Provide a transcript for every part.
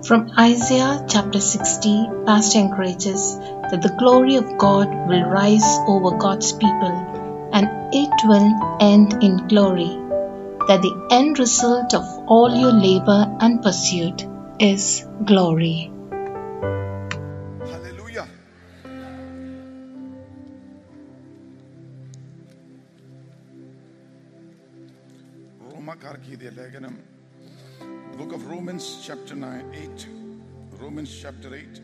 From Isaiah chapter 60, Pastor encourages that the glory of God will rise over God's people and it will end in glory. That the end result of all your labor and pursuit is glory. Hallelujah. റോമാക്കാർക്ക് എഴുതിയ ലേഖനം book of Romans chapter nine eight Romans chapter eight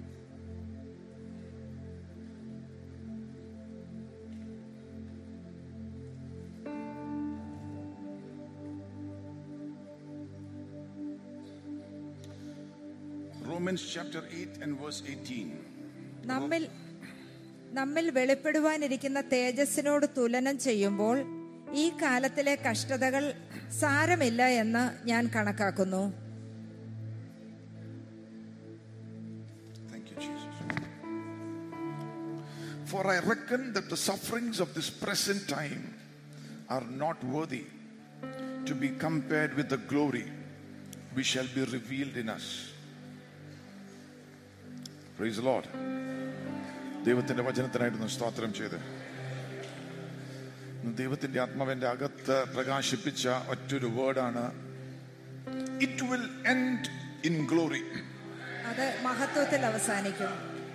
Romans chapter 8 and verse 18. നമ്മിൽ നമ്മിൽ വെളിപ്പെടുവാനിരിക്കുന്ന തേജസ്സിനോട് തുലനം ചെയ്യുമ്പോൾ ഈ കാലത്തിലെ കഷ്ടതകൾ സാരമില്ല എന്ന് ഞാൻ കണക്കാക്കുന്നു Thank you, Jesus. For I reckon that the sufferings of this present time are not worthy to be compared with the glory which shall be revealed in us. Praise the Lord. ദൈവത്തിന്റെ വചനത്തിനായിട്ടൊന്ന് സ്തോത്രം ചെയ്ത് ഇന്ന് ദൈവത്തിന്റെ ആത്മാവിന്റെ അകത്ത് പ്രകാശിപ്പിച്ച ഒറ്റൊരു വേർഡാണ് it will end in glory അത് മഹത്വത്തിൽ അവസാനിക്കും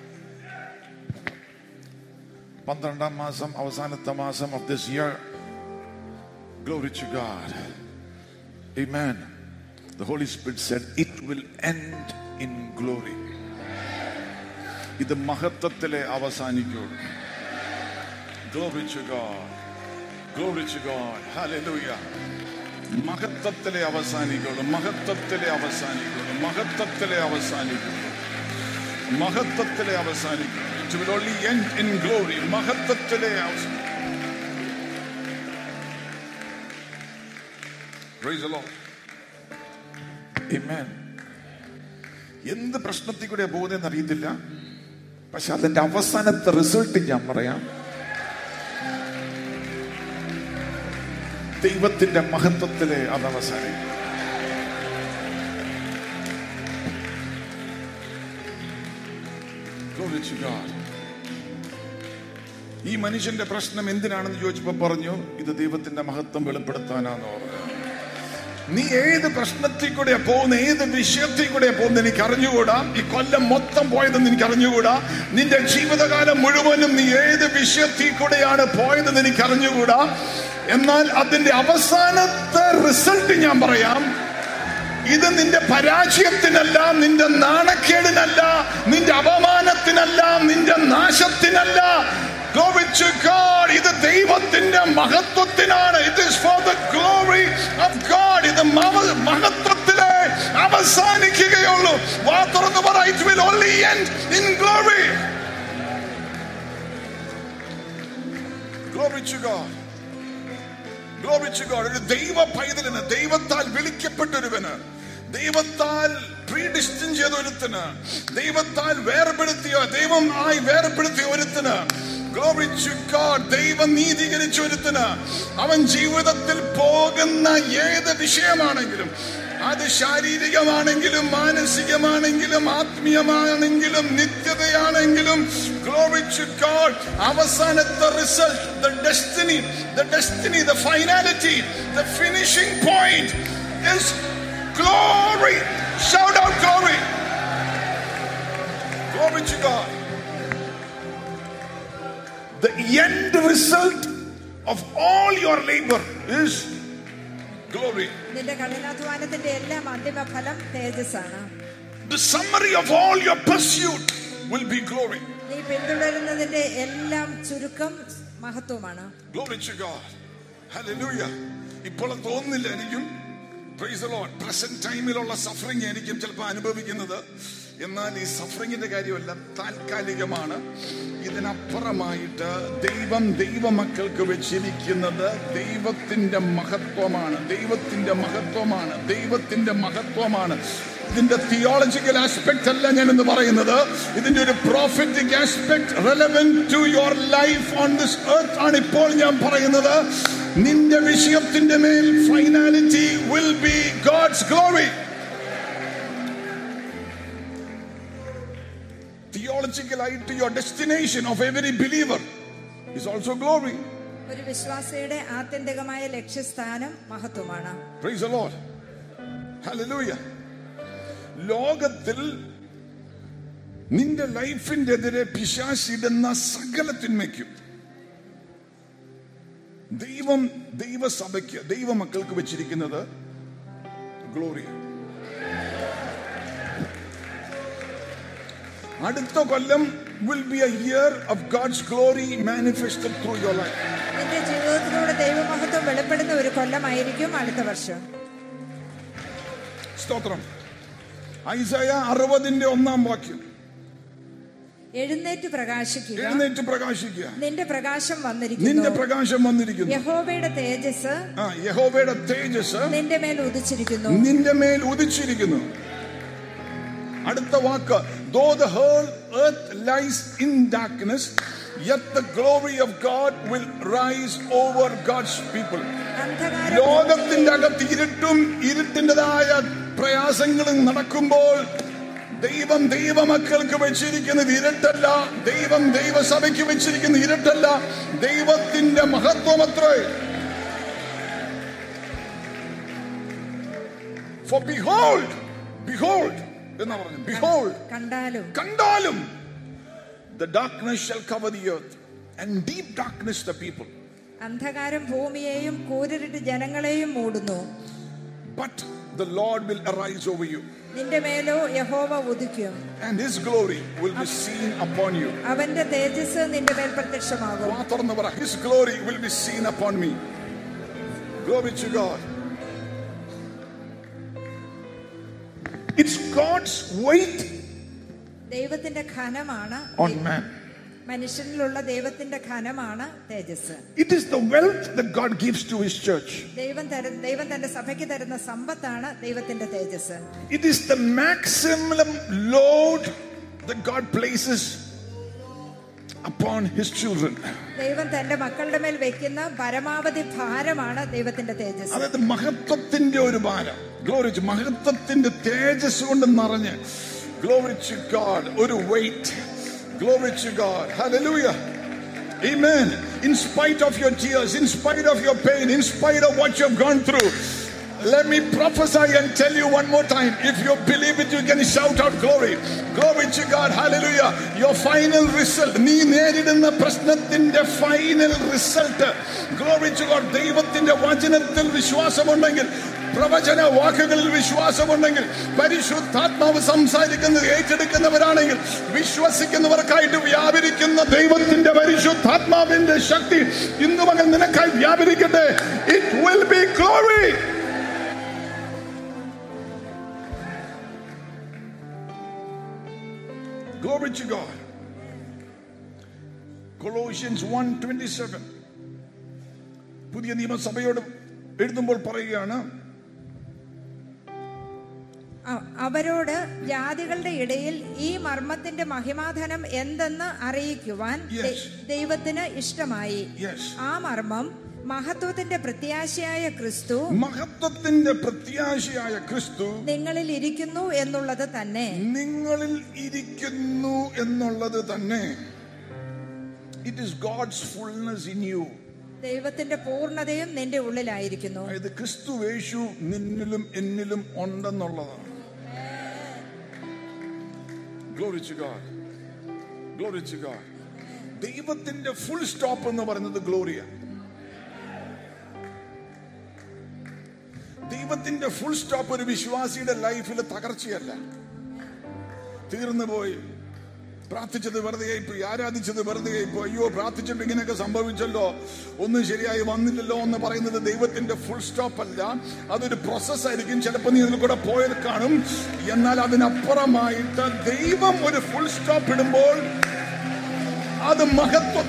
പന്ത്രണ്ടാം മാസം അവസാനത്തെ മാസം of this year glory to God Amen. The Holy Spirit said it will end in glory. ഇത് മഹത്വത്തിലെ അവസാനിക്കുള്ളൂ Glory to God. Glory to God. Hallelujah. മഹത്വത്തിലെ അവസാനിക്കുള്ളൂ മഹത്വത്തിലെ അവസാനിക്കുള്ളൂ മഹത്വത്തിലെ അവസാനിക്കുള്ളൂ മഹത്വത്തിലെ അവസാനിക്കും it will only end in glory മഹത്വത്തിലെ അവസാനം Praise the Lord. Amen. എന്ത് പ്രശ്നത്തിൽ കൂടെ പോകുന്നതെന്ന് അറിയത്തില്ല പക്ഷെ അതിന്റെ അവസാനത്തെ റിസൾട്ട് ഞാൻ പറയാം ദൈവത്തിന്റെ മഹത്വത്തിലെ അത് അവസാനിക്കും Glory to God. ഈ മനുഷ്യന്റെ പ്രശ്നം എന്തിനാണെന്ന് ചോദിച്ചപ്പോ പറഞ്ഞു ഇത് ദൈവത്തിന്റെ മഹത്വം വെളിപ്പെടുത്താനാന്ന് പറഞ്ഞു നീ ഏത് പ്രശ്നത്തിൽ കൂടെ പോകുന്ന ഏത് വിഷയത്തിൽ കൂടെ പോകുന്ന എനിക്ക് അറിഞ്ഞുകൂടാ ഈ കൊല്ലം മൊത്തം പോയതെന്ന് എനിക്ക് അറിഞ്ഞുകൂടാ നിന്റെ ജീവിതകാലം മുഴുവനും നീ ഏത് വിഷയത്തിൽ കൂടെയാണ് പോയതെന്ന് എനിക്ക് അറിഞ്ഞുകൂടാ എന്നാൽ അതിന്റെ അവസാനത്തെ റിസൾട്ട് ഞാൻ പറയാം ഇത് നിന്റെ പരാജയത്തിനല്ല നിന്റെ നാണക്കേടിനല്ല നിന്റെ അപമാനത്തിനല്ല നിന്റെ നാശത്തിനല്ല Glory to God. ഇത് ദൈവത്തിന്റെ മഹത്വത്തിനാണ് ഇത് is for the glory of God. ഇത് മവ- മഹത്വത്തിലെ അവസാനിക്കുകയുള്ളൂ വാ തുറന്ന് പറ it will only end in glory. Glory to God. Glory to God. ഒരു ദൈവ പൈതലിന് ദൈവത്താൽ വിളിക്കപ്പെട്ടൊരുവന് ദൈവത്താൽ പ്രീഡിസ്റ്റിൻ ചെയ്ത ഒരുത്തിന് ദൈവത്താൽ വേർപെടുത്തിയ ദൈവം ആയി വേർപെടുത്തിയ ഒരുത്തിന് Glory to God. ദൈവം നീതീകരിച്ച ഒരുത്തിന് അവൻ ജീവിതത്തിൽ പോകുന്ന ഏത് വിഷയമാണെങ്കിലും അത് ശാരീരികമാണെങ്കിലും മാനസികമാണെങ്കിലും ആത്മീയമാണെങ്കിലും നിത്യതയാണെങ്കിലും Glory to God. അവസാനത്തെ result the destiny the destiny the finality the finishing point is glory shout out glory glory to God the end result of all your labor is glory നിന്റെ കഠിനാധ്വാനത്തിന്റെ എല്ലാം അന്തിമ ഫലം തേജസ്സാണ് the summary of all your pursuit will be glory നീ പിന്തുടരുന്നതിന്റെ എല്ലാം ചുരുക്കം മഹത്വമാണ് Glory to God. Hallelujah. ഇപ്പോൾ അത് തോന്നുന്നില്ല എനിക്കും പ്രൈസ് ലോഡ് പ്രസന്റ് ടൈമിലുള്ള സഫറിങ് എനിക്കും ചിലപ്പോൾ അനുഭവിക്കുന്നത് എന്നാൽ ഈ സഫറിങ്ങിന്റെ കാര്യമല്ല താൽക്കാലികമാണ് ഇതിനപ്പുറമായിട്ട് ദൈവം ദൈവമക്കൾക്ക് വെച്ചിരിക്കുന്നത് ദൈവത്തിന്റെ മഹത്വമാണ് ദൈവത്തിന്റെ മഹത്വമാണ് ദൈവത്തിന്റെ മഹത്വമാണ് ഇതിന്റെ തിയോളജിക്കൽ ആസ്പെക്ട് അല്ല ഞാൻ എന്ന് പറയുന്നത് ഇതിന്റെ ഒരു prophetic aspect relevant to your life on this earth ആണ് ഇപ്പോൾ ഞാൻ പറയുന്നത് നിന്റെ വിഷയത്തിന്റെ മേൽ finality will be God's glory തിയോളജിക്കലായിട്ട് your destination of every believer is also glory ഒരു വിശ്വാസിയുടെ ആത്യന്തികമായ ലക്ഷ്യസ്ഥാനം മഹത്വമാണ് Praise the Lord. Hallelujah. ലോകത്തിൽ നിന്റെ ലൈഫിന്റെ എതിരെ പിശാശിടുന്ന സകല തിന്മയ്ക്കും ദൈവം ദൈവസഭയ്ക്ക് ദൈവമക്കൾക്ക് വെച്ചിരിക്കുന്നത് ഗ്ലോറി അടുത്ത കൊല്ലം will be a year of God's glory manifested through your life നിന്റെ ജീവിതത്തിലൂടെ ദൈവമഹത്വം വെളിപ്പെടുന്ന ഒരു കൊല്ലമായിരിക്കും അടുത്ത വർഷം സ്തോത്രം ഐസയ അറുപതിന്റെ ഒന്നാം വാക്യം എഴുന്നേറ്റ് പ്രകാശിക്കുക എഴുന്നേറ്റ് പ്രകാശിക്കുക നിന്റെ പ്രകാശം നിന്റെ വന്നിരിക്കുന്നു പ്രകാശം വന്നിരിക്കുന്നു യഹോവയുടെ തേജസ് ആ യഹോവയുടെ തേജസ് നിന്റെ മേൽ ഉദിച്ചിരിക്കുന്നു നിന്റെ മേൽ ഉദിച്ചിരിക്കുന്നു അടുത്ത വാക്ക് though the whole earth lies in darkness yet the glory of God will rise over God's people അന്ധകാരം ലോകത്തിന്റെ അകത്ത് ഇരുട്ടും ഇരുട്ടിൻ്റെതായ പ്രയാസങ്ങളും നടക്കുമ്പോൾ ദൈവം ദൈവമക്കൾക്ക് വെച്ചിരിക്കുന്നത് ഇരുട്ടല്ല ദൈവം ദൈവസഭയ്ക്ക് വെച്ചിരിക്കുന്ന ഇരുട്ടല്ല ദൈവത്തിന്റെ മഹത്വമത്രേ For behold, behold എന്നാ പറഞ്ഞു behold കണ്ടാലും കണ്ടാലും the darkness shall cover the earth and deep darkness the people അന്ധകാരം ഭൂമിയെയും കൂരിരുട്ട് ജനങ്ങളെയും മൂടുന്നു but the Lord will arise over you നിന്റെ മേലോ യഹോവ ഉദിക്കും and his glory will be seen upon you അവന്റെ തേജസ് നിന്റെ മേൽ പ്രത്യക്ഷമാകും വാ തുറന്ന് പറ his glory will be seen upon me glory to God it's God's weight ദൈവത്തിന്റെ ഘനമാണ് on man മനുഷ്യനിലുള്ള ദൈവത്തിന്റെ ഘനമാണ് തേജസ് it is the wealth that God gives to his church ദൈവം തര ദൈവം തന്റെ സഭയ്ക്ക് തരുന്ന സമ്പത്താണ് ദൈവത്തിന്റെ തേജസ് It is the maximum load that God places upon his children. ദൈവം തന്റെ മക്കളുടെ മേൽ വെക്കുന്ന പരമാവധി ഭാരമാണ് ദൈവത്തിന്റെ തേജസ് അതായത് മഹത്വത്തിന്റെ ഒരു ഭാരം ഗ്ലോറിച്ച് മഹത്വത്തിന്റെ തേജസ് കൊണ്ട് നിറഞ്ഞ് ഗ്ലോറിച്ച് ഗാഡ് ഒരു weight glory to God hallelujah Amen. In spite of your tears, in spite of your pain, in spite of what you have gone through, let me prophesy and tell you one more time. If you believe it, you can shout out glory. Glory to God. Hallelujah. Your final result. നീ നേരിടുന്ന പ്രശ്നത്തിന്റെ final result glory to God ദൈവത്തിന്റെ വചനത്തിൽ വിശ്വാസമുണ്ടെങ്കിൽ പ്രവചന വാക്കുകളിൽ വിശ്വാസമുണ്ടെങ്കിൽ പരിശുദ്ധാത്മാവ് സംസാരിക്കുന്നത് ഏറ്റെടുക്കുന്നവരാണെങ്കിൽ വിശ്വസിക്കുന്നവർക്കായിട്ട് വ്യാപരിക്കുന്ന ദൈവത്തിന്റെ പരിശുദ്ധാത്മാവിന്റെ ശക്തി ഇന്നു മകൻ നിനക്കായി വ്യാപരിക്കട്ടെ it will be glory Glory to God. Colossians 1:27 പുതിയ നിയമസഭയോട് എഴുതുമ്പോൾ പറയുകയാണ് അ- അവരോട് ജാതികളുടെ ഇടയിൽ ഈ മർമ്മത്തിന്റെ മഹിമാധനം എന്തെന്ന് അറിയിക്കുവാൻ ദൈ- Yes. ദൈവത്തിന് ഇഷ്ടമായി Yes. ആ മർമ്മം മഹത്വത്തിന്റെ പ്രത്യാശയായ ക്രിസ്തു മഹത്വത്തിന്റെ പ്രത്യാശയായ ക്രിസ്തു നിങ്ങളിൽ ഇരിക്കുന്നു എന്നുള്ളത് തന്നെ നിങ്ങളിൽ ഇരിക്കുന്നു എന്നുള്ളത് തന്നെ it is God's fullness in you ദൈവത്തിന്റെ പൂർണ്ണതയും നിന്റെ ഉള്ളിലായിരിക്കുന്നു അതായത് ക്രിസ്തു യേശു നിന്നിലും എന്നിലും ഉണ്ടെന്നുള്ളതാണ് Glory to God. Glory to God. ദൈവത്തിന്റെ ഫുൾ സ്റ്റോപ്പ് എന്ന് പറയുന്നത് ഗ്ലോറിയ ദൈവത്തിന്റെ ഫുൾ സ്റ്റോപ്പ് ഒരു വിശ്വാസിയുടെ ലൈഫിൽ തകർച്ചയല്ല തീർന്നു പോയി പ്രാർത്ഥിച്ചത് വെറുതെ പോയി ആരാധിച്ചത് വെറുതെ പോയി അയ്യോ പ്രാർത്ഥിച്ചിട്ട് ഇങ്ങനെയൊക്കെ സംഭവിച്ചല്ലോ ഒന്നും ശരിയായി വന്നില്ലല്ലോ എന്ന് പറയുന്നത് ദൈവത്തിന്റെ ഫുൾ സ്റ്റോപ്പ് അല്ല അതൊരു പ്രോസസ് ആയിരിക്കും ചിലപ്പോൾ നീ ഇതിൽ കൂടെ പോയത് കാണും എന്നാൽ അതിനപ്പുറമായിട്ട് ദൈവം ഒരു ഫുൾ സ്റ്റോപ്പ് ഇടുമ്പോൾ അത് മഹത്വം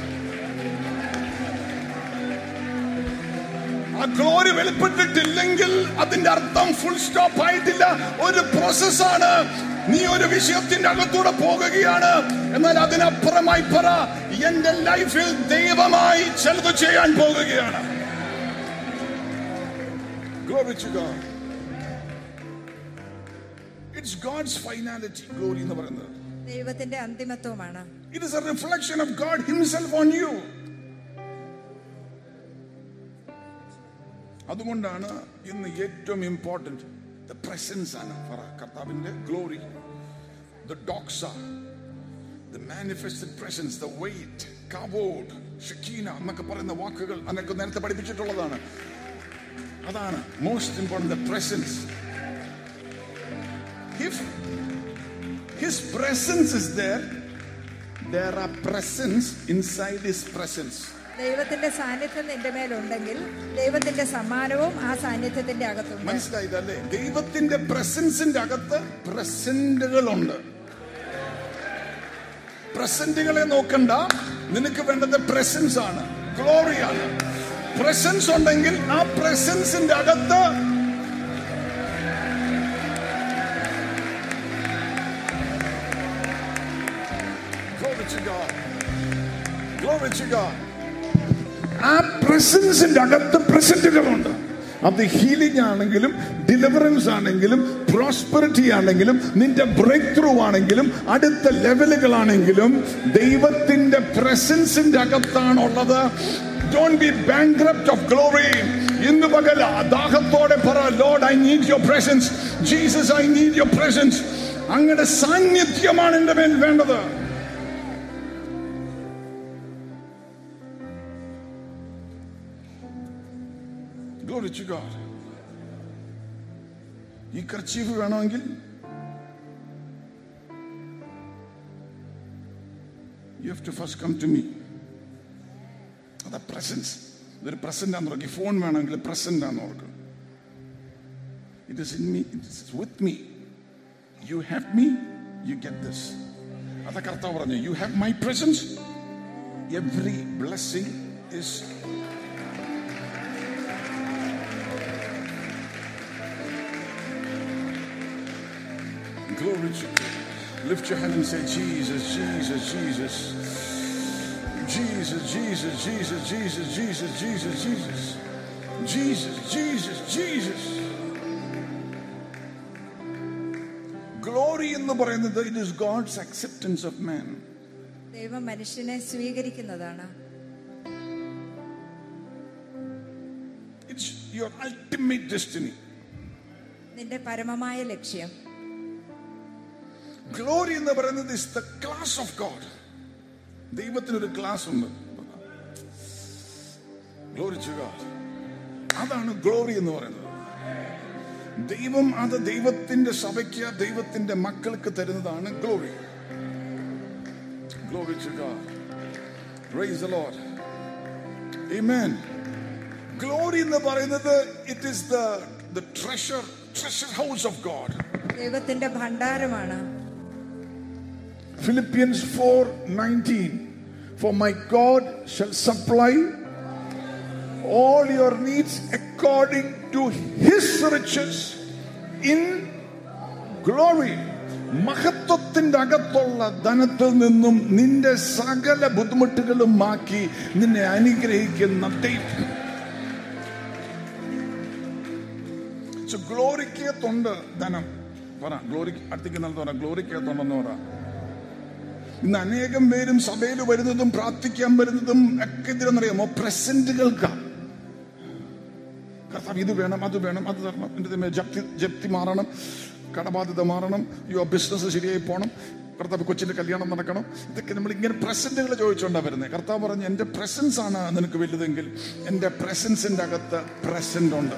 ആ ഗ്ലോറി വെളിപ്പെട്ടിട്ടില്ലെങ്കിൽ അതിന്റെ അർത്ഥം ഫുൾ സ്റ്റോപ്പ് ആയിട്ടില്ല ഒരു പ്രോസസ്സാണ് നീ ഒരു വിഷയത്തിന്റെ അകത്തൂടെ പോകുകയാണ് എന്നാൽ അതിനപ്പുറമായി പറ എന്റെ ലൈഫിൽ ദൈവമായി ചിലത് ചെയ്യാൻ പോകുകയാണ് Glory to God. It's God's finality, glory എന്ന് പറയുന്നത് ദൈവത്തിന്റെ അന്തിമത്വമാണ് It is a reflection of God Himself on you. അതുകൊണ്ടാണ് ഇന്ന് ഏറ്റവും ഇമ്പോർട്ടന്റ് ദ പ്രസൻസ് ആണ് പറ കർത്താവിന്റെ glory the doxa the manifested presence the weight kabod shekinah എന്നൊക്കെ പറയുന്ന വാക്കുകൾ അതൊക്കെ നേരത്തെ പഠിപ്പിച്ചിട്ടുള്ളതാണ് അതാണ് most important the presence if his presence is there there are presence inside his presence ദൈവത്തിന്റെ സാന്നിധ്യം നിന്റെ മേലുണ്ടെങ്കിൽ ദൈവത്തിന്റെ സമ്മാനവും ആ സാന്നിധ്യത്തിന്റെ അകത്തുണ്ട് മനസ്സിലായതല്ലേ ദൈവത്തിന്റെ പ്രസൻസിന്റെ അകത്ത് പ്രസന്റുകളുണ്ട് പ്രസന്റുകളെ നോക്കണ്ട നിനക്ക് വേണ്ടത് പ്രസൻസ് ആണ് ഗ്ലോറിയാണ് പ്രസൻസ് ഉണ്ടെങ്കിൽ ആ പ്രസൻസിന്റെ അകത്ത് Glory to God. Glory to God. ആ പ്രസൻസിന്റെ അകത്ത് പ്രസന്റുകളുണ്ട് അത് ഹീലിംഗ് ആണെങ്കിലും ഡെലിവറൻസ് ആണെങ്കിലും പ്രോസ്പെറിറ്റി ആണെങ്കിലും നിന്റെ ബ്രേക്ക് ത്രൂ ആണെങ്കിലും അടുത്ത ലെവലുകളാണെങ്കിലും ദൈവത്തിന്റെ പ്രസൻസിന്റെ അകത്താണുള്ളത് don't be bankrupt of glory ഇന്ന് പകൽ ദാഹത്തോടെ പറ Lord I need your presence Jesus I need your presence അങ്ങയുടെ സാന്നിധ്യമാണ് എന്റെ മേൽ വേണ്ടത് Glory to God. ഈ കർച്ചീഫ് വേണമെങ്കിൽ you have to first come to me അതാ പ്രസൻസ് ഇതൊരു പ്രസന്റ് ആണെന്ന് ഓർക്കും ഫോൺ വേണമെങ്കിൽ പ്രസന്റ് ആണെന്ന് ഓർക്കും it is in me it is with me you have me you get this അതാ കർത്താവ് പറഞ്ഞു you have my presence every blessing is Glory to God. Lift your hand and say, Jesus, Jesus, Jesus. Jesus, Jesus, Jesus, Jesus, Jesus, Jesus, Jesus. Jesus, Jesus, Jesus. Glory എന്ന് പറയുന്നത് it is God's acceptance of man. ദൈവം മനുഷ്യനെ സ്വീകരിക്കുന്നതാണ് It's your ultimate destiny. നിന്റെ പരമമായ ലക്ഷ്യം glory എന്ന് പറയുന്നത് is the class of God ദൈവത്തിനൊരു ക്ലാസ് ഉണ്ട് ഗ്ലോറി ടു ഗോഡ് അതാണ് ഗ്ലോറി എന്ന് പറയുന്നത് ദൈവം അത് ദൈവത്തിന്റെ സഭയ്ക്ക് ദൈവത്തിന്റെ മക്കൾക്ക് തരുന്നതാണ് glory glory to God praise the Lord amen glory എന്ന് പറയുന്നത് it is the the treasure treasure house of God ദൈവത്തിന്റെ ഭണ്ഡാരമാണ് Philippians 4:19 For my God shall supply all your needs according to his riches in glory മഹത്വത്തിന്റെ അകത്തുള്ള ധനത്തിൽ നിന്നും നിന്റെ സകല ബുദ്ധിമുട്ടുകളും മാക്കി നിന്നെ അനുഗ്രഹിക്കുന്ന ദൈവം So, ഗ്ലോറിക്കകത്തുണ്ട് ധനം പറ ഗ്ലോറി അടുത്തേക്ക് നല്ല പറ ഗ്ലോറിക്കകത്തുണ്ടെന്ന് പറ ഇന്ന് അനേകം പേരും സഭയിൽ വരുന്നതും പ്രാർത്ഥിക്കാൻ വരുന്നതും ഒക്കെ എന്തിനാണെന്നറിയാമോ പ്രസന്റുകൾക്ക് കർത്താവ് ഇത് വേണം അത് വേണം അത് തരണം എന്റെ ദൈവമേ, ജപ്തി ജപ്തി മാറണം കടബാധ്യത മാറണം യുവ ബിസിനസ് ശരിയായി പോകണം കർത്താവ് കൊച്ചിന്റെ കല്യാണം നടക്കണം ഇതൊക്കെ നമ്മൾ ഇങ്ങനെ പ്രസന്റുകൾ ചോദിച്ചുകൊണ്ടാണ് വരുന്നത് കർത്താവ് പറഞ്ഞു എന്റെ പ്രസൻസ് ആണ് നിനക്ക് വലുതെങ്കിൽ എന്റെ പ്രസൻസിന്റെ അകത്ത് പ്രസന്റ് ഉണ്ട്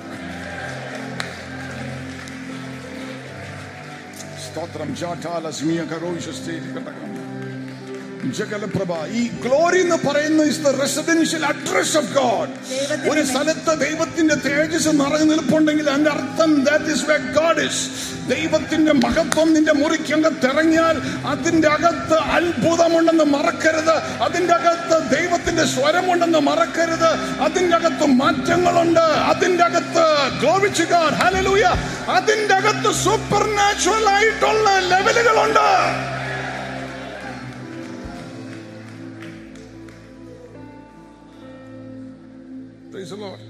സ്തോത്രം ജാഠാല സ്മിയ കരോയിഷസ്റ്റേരി കടകം ജഗലപ്രഭ ഈ ഗ്ലോറി എന്ന് പറയുന്ന is the residential address of God ദൈവത്തിന്റെ ഒരു സ്ഥലത്ത് ദൈവത്തിന്റെ തേജസ് നിറഞ്ഞു നിൽപ്പുണ്ടെങ്കിൽ അതിന്റെ അർത്ഥം that is where God is ദൈവത്തിന്റെ മഹത്വം നിന്റെ മുറിക്കകത്ത് ഇറങ്ങിയാൽ അതിന്റെ അകത്ത് അത്ഭുതമുണ്ടെന്ന് മറക്കരുത് അതിന്റെ അകത്ത് ദൈവത്തിന്റെ സ്വരമുണ്ടെന്ന് മറക്കരുത് അതിന്റെ അകത്ത് മാറ്റങ്ങളുണ്ട് അതിന്റെ അകത്ത് ഗോവിച്ചുകാർ ഹലലൂയ അതിന്റെ അകത്ത് സൂപ്പർ നാച്ചുറൽ ആയിട്ടുള്ള ലെവലുകളുണ്ട് Praise the Lord.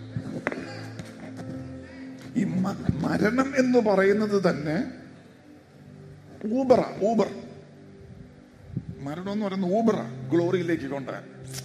ഈ മ- മരണം എന്ന് പറയുന്നത് തന്നെ ഊബറ ഊബർ മരണം എന്ന് പറയുന്ന ഊബറ ഗ്ലോറിയിലേക്ക് കൊണ്ടുപോകാൻ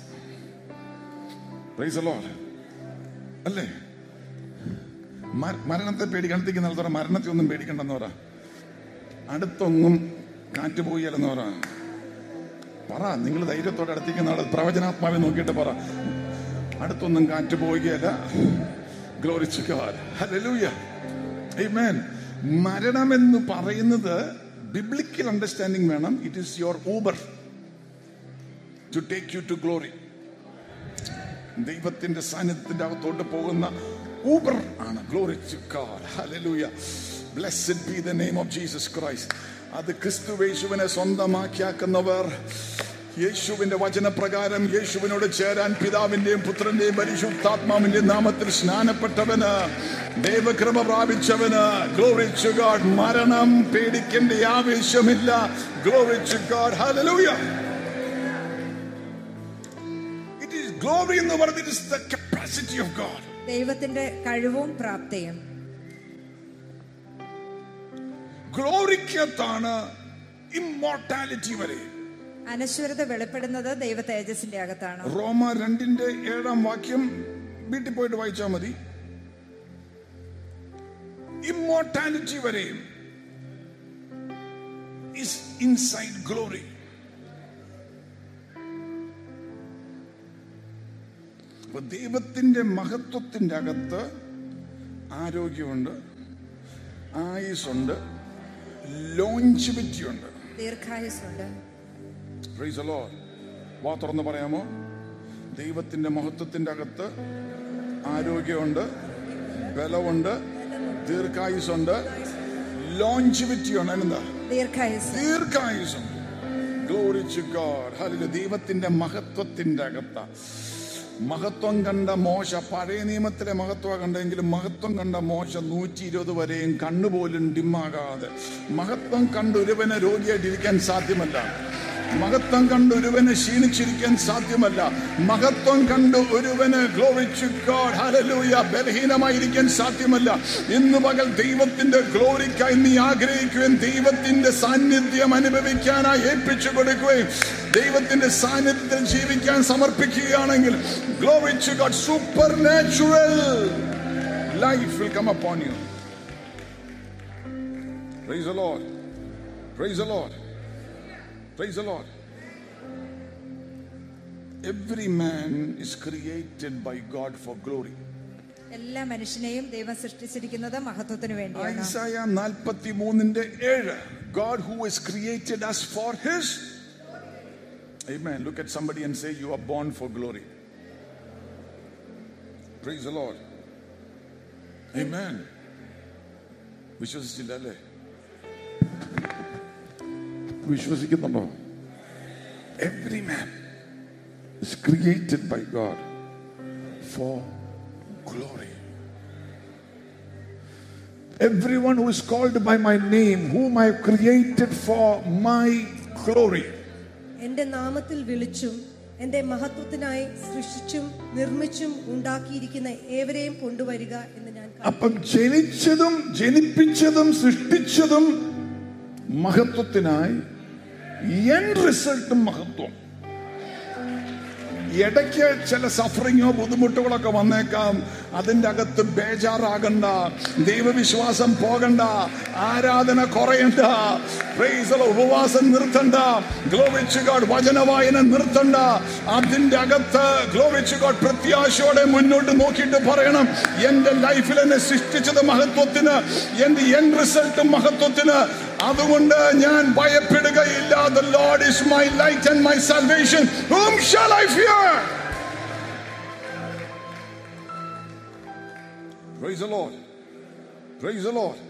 പ്രൈസലോ അല്ലേ മര- മരണത്തെ പേടിക്കണത്തേക്ക് നടത്തുക മരണത്തെ ഒന്നും പേടിക്കണ്ടെന്ന് പറ അടുത്തൊന്നും കാറ്റ് പോയാലെന്ന് പറ പറ നിങ്ങൾ ധൈര്യത്തോടെ അടുത്തേക്ക് നാളെ പ്രവചനാത്മാവെ നോക്കിയിട്ട് പറ അടുത്തൊന്നും കാറ്റ് പോവുകയല്ല ഗ്ലോറിച്ചു ഹല്ലേലൂയ ആമേൻ മരണം എന്ന് പറയുന്നത് ബിബ്ലിക്കൽ അണ്ടർസ്റ്റാൻഡിംഗ് വേണം it is your Uber to take you to glory ദൈവത്തിന്റെ സാന്നിധ്യത്തിന്റെ അകത്തോട്ട് പോകുന്ന ഊബർ ആണ് glory to God hallelujah blessed be the name of Jesus Christ അത് ക്രിസ്തു യേശുവിനെ സ്വന്തമാക്കിയാക്കുന്നവർ യേശുവിന്റെ വചനപ്രകാരം യേശുവിനോട് ചേരാൻ പിതാവിന്റെയും പുത്രന്റെയും പരിശുദ്ധാത്മാവിന്റെയും നാമത്തിൽ സ്നാനപ്പെട്ടവന് ദൈവകൃപ പ്രാപിച്ചവന് ഗ്ലോറിച്ചു ഗോഡ് മരണം പേടിക്കേണ്ട ആവശ്യമില്ല glory to God hallelujah it is glory എന്ന് പറയുന്നത് it is the capacity of God ദൈവത്തിന്റെ കഴിവും പ്രാപ്തിയും ഗ്ലോറിക്കത്താണ് ഇമ്മോർട്ടാലിറ്റി വരെ അനശ്വരത വെളിപ്പെടുന്നത് ദൈവ തേജസ്സിന്റെ അകത്താണ് റോമ രണ്ടിന്റെ ഏഴാം വാക്യം വീട്ടിൽ പോയിട്ട് വായിച്ചാൽ മതി ഇമ്മോർട്ടാലിറ്റി വരെയും ഇസ് ഇൻസൈഡ് ഗ്ലോറി അപ്പൊ ദൈവത്തിന്റെ മഹത്വത്തിന്റെ അകത്ത് ആരോഗ്യമുണ്ട് ആയുസുണ്ട് ലോഞ്ചിവിറ്റി ഉണ്ട് ദീർഘായുസുണ്ട് Praise the Lord. വാ തുറന്ന് പറയാമോ ദൈവത്തിന്റെ മഹത്വത്തിന്റെ അകത്ത് ആരോഗ്യമുണ്ട് ബലമുണ്ട് ദീർഘായുസുണ്ട് ലോഞ്ചിവിറ്റി ഉണ്ട് അതിനെന്താ ദീർഘായുസ് ദീർഘായുസം ഗ്ലോറി ടു ഗോഡ് ഹല്ലേലൂയ ദൈവത്തിന്റെ മഹത്വത്തിന്റെ അകത്ത മഹത്വം കണ്ട മോശ പഴയ നിയമത്തിലെ മഹത്വം കണ്ടെങ്കിലും മഹത്വം കണ്ട മോശ നൂറ്റി ഇരുപത് വരെയും കണ്ണുപോലും ഡിമ്മാകാതെ മഹത്വം കണ്ട് ഒരുവനെ രോഗിയായിട്ടിരിക്കാൻ സാധ്യമല്ല മഹത്വം കണ്ട് ഒരുവനെ ക്ഷീണിച്ചിരിക്കാൻ സാധ്യമല്ല മഹത്വം കണ്ട് ഒരുവന് ഗ്ലോറിച്ചു ഗോഡ് ഹല്ലേലൂയ ബലഹീനമായിരിക്കാൻ സാധ്യമല്ല ഇന്ന് പകൽ ദൈവത്തിന്റെ ഗ്ലോറിക്കായി നീ ആഗ്രഹിക്കുകയും ദൈവത്തിന്റെ സാന്നിധ്യം അനുഭവിക്കാനായി ഏൽപ്പിച്ചു കൊടുക്കുകയും ദൈവത്തിന്റെ സാന്നിധ്യത്തിൽ ജീവിക്കാൻ സമർപ്പിക്കുകയാണെങ്കിൽ glory to God supernatural life will come upon you praise the Lord praise the Lord Praise the Lord. Every man is created by God for glory. എല്ലാ മനുഷ്യനെയും ദൈവം സൃഷ്ടിച്ചിരിക്കുന്നത് മഹത്വത്തിന് വേണ്ടിയാണ് ഐസായ നാൽപ്പത്തി മൂന്നിന്റെ ഏഴ് God who is created us for his Amen. Look at somebody and say, You are born for glory. Praise the Lord. Amen. വിശ്വസിച്ചില്ല അല്ലേ വിശ്വസിക്കുന്നുണ്ടോ every man is created by God for glory Everyone who is called by my name, whom I have created for my glory. എന്റെ നാമത്തിൽ വിളിച്ചും എന്റെ മഹത്വത്തിനായി സൃഷ്ടിച്ചും നിർമ്മിച്ചും ഉണ്ടാക്കിയിരിക്കുന്ന ഏവരെയും കൊണ്ടുവരിക എന്ന് ഞാൻ കണ്ടു. അപ്പം ജനിച്ചതും ജനിപ്പിച്ചതും സൃഷ്ടിച്ചതും മഹത്വത്തിനായി എൻ റിസൾട്ടും മഹത്വം ഇടയ്ക്ക് ചില സഫറിങ്ങോ ബുദ്ധിമുട്ടുകളൊക്കെ വന്നേക്കാം അതിന്റെ അകത്ത് ബേജാറാകണ്ട ദൈവവിശ്വാസം പോകണ്ട ആരാധന കുറയണ്ട Praise the Lord. ഉപവാസം നിർത്തണ്ട ഗ്ലോവിച്ചുകാട് വചനവായന നിർത്തണ്ട അതിന്റെ അകത്ത് ഗ്ലോവിച്ചുകാട് പ്രത്യാശയോടെ മുന്നോട്ട് നോക്കിയിട്ട് പറയണം എന്റെ ലൈഫിൽ എന്നെ സൃഷ്ടിച്ചത് മഹത്വത്തിന് എന്റെ എൻ റിസൾട്ടും മഹത്വത്തിന് അതുകൊണ്ട് ഞാൻ ഭയപ്പെടുകയില്ല the lord is my light and my salvation whom shall i fear praise the lord praise the lord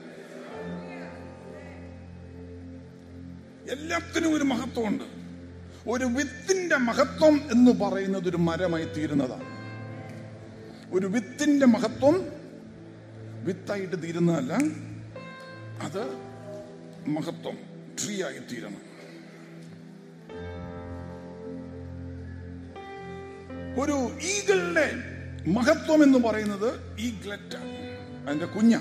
എല്ലാത്തിനും ഒരു മഹത്വമുണ്ട് ഒരു വിത്തിന്റെ മഹത്വം എന്ന് പറയുന്നത് ഒരു മരമായി തീരുന്നതാണ് ഒരു വിത്തിന്റെ മഹത്വം വിത്തായിട്ട് തീരുന്നതല്ല അത് മഹത്വം ട്രീ ആയി തീരണം ഒരു ഈഗിളിന്റെ മഹത്വം എന്ന് പറയുന്നത് ഈഗ്ലറ്റ് അതിന്റെ കുഞ്ഞ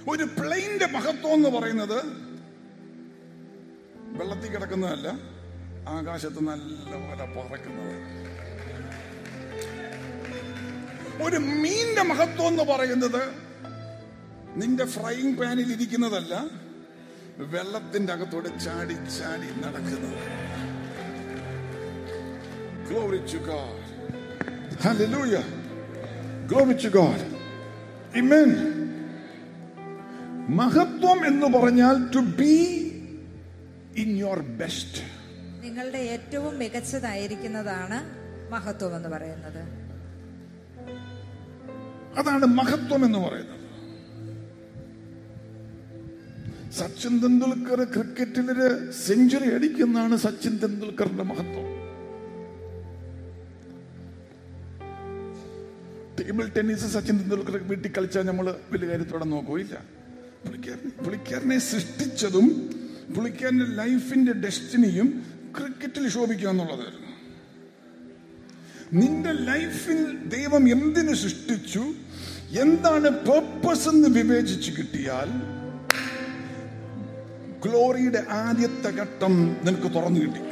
ഒരു പ്ലെയിന്റെ മഹത്വം എന്ന് പറയുന്നത് വെള്ളത്തിൽ കിടക്കുന്നതല്ല ആകാശത്ത് നല്ലപോലെ പറക്കുന്നത് ഒരു മീന്റെ മഹത്വം എന്ന് പറയുന്നത് നിന്റെ ഫ്രൈയിങ് പാനിൽ ഇരിക്കുന്നതല്ല വെള്ളത്തിന്റെ അകത്തോടെ ചാടി ചാടി നടക്കുന്നത് Glory to God. Hallelujah. Glory to God. Amen. മഹത്വം എന്ന് പറഞ്ഞാൽ to be in your best നിങ്ങളുടെ ഏറ്റവും മികച്ചതായിരിക്കുന്നതാണ് മഹത്വം എന്ന് പറയുന്നത് അതാണ് മഹത്വം എന്ന് പറയുന്നത് സച്ചിൻ തെണ്ടുൽക്കർ ക്രിക്കറ്റിലൊരു സെഞ്ചുറി അടിക്കുന്നതാണ് സച്ചിൻ തെണ്ടുൽക്കറിന്റെ മഹത്വം ടേബിൾ ടെന്നീസ് സച്ചിൻ തെണ്ടുൽക്കർ വീട്ടിൽ കളിച്ചാൽ നമ്മൾ വലിയ കാര്യത്തോടെ നോക്കുകയില്ല പുള്ളിക്കാരനെ പുള്ളിക്കാരനെ സൃഷ്ടിച്ചതും പുള്ളിക്കാരന്റെ ലൈഫിന്റെ ഡെസ്റ്റിനിയും ക്രിക്കറ്റിൽ ശോഭിക്കുക എന്നുള്ളതായിരുന്നു നിന്റെ ലൈഫിൽ ദൈവം എന്തിനു സൃഷ്ടിച്ചു എന്താണ് പേർപ്പസ് എന്ന് വിവേചിച്ച് കിട്ടിയാൽ ഗ്ലോറിയുടെ ആദ്യത്തെ ഘട്ടം നിനക്ക് തുറന്നു കിട്ടി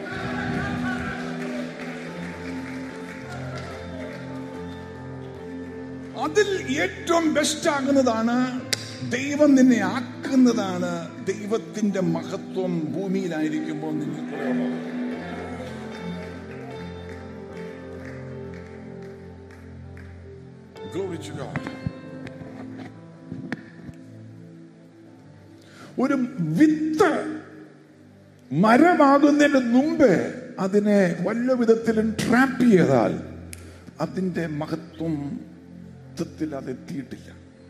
അതിൽ ഏറ്റവും ബെസ്റ്റ് ആകുന്നതാണ് ദൈവം നിന്നെ ആക്കുന്നതാണ് ദൈവത്തിന്റെ മഹത്വം ഭൂമിയിലായിരിക്കുമ്പോൾ നിങ്ങൾക്കുള്ളത് Glory to God. ഒരു വിത്ത് മരമാകുന്നതിന് മുമ്പ് അതിനെ വല്ല വിധത്തിലും ട്രാപ്പ് ചെയ്താൽ അതിന്റെ മഹത്വത്തിൽ അത് എത്തിയിട്ടില്ല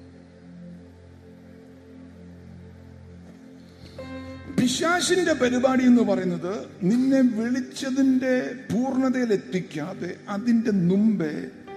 പിശാശിന്റെ പരിപാടി എന്ന് പറയുന്നത് നിന്നെ വിളിച്ചതിന്റെ പൂർണ്ണതയിൽ എത്തിക്കാതെ അതിന്റെ മുമ്പേ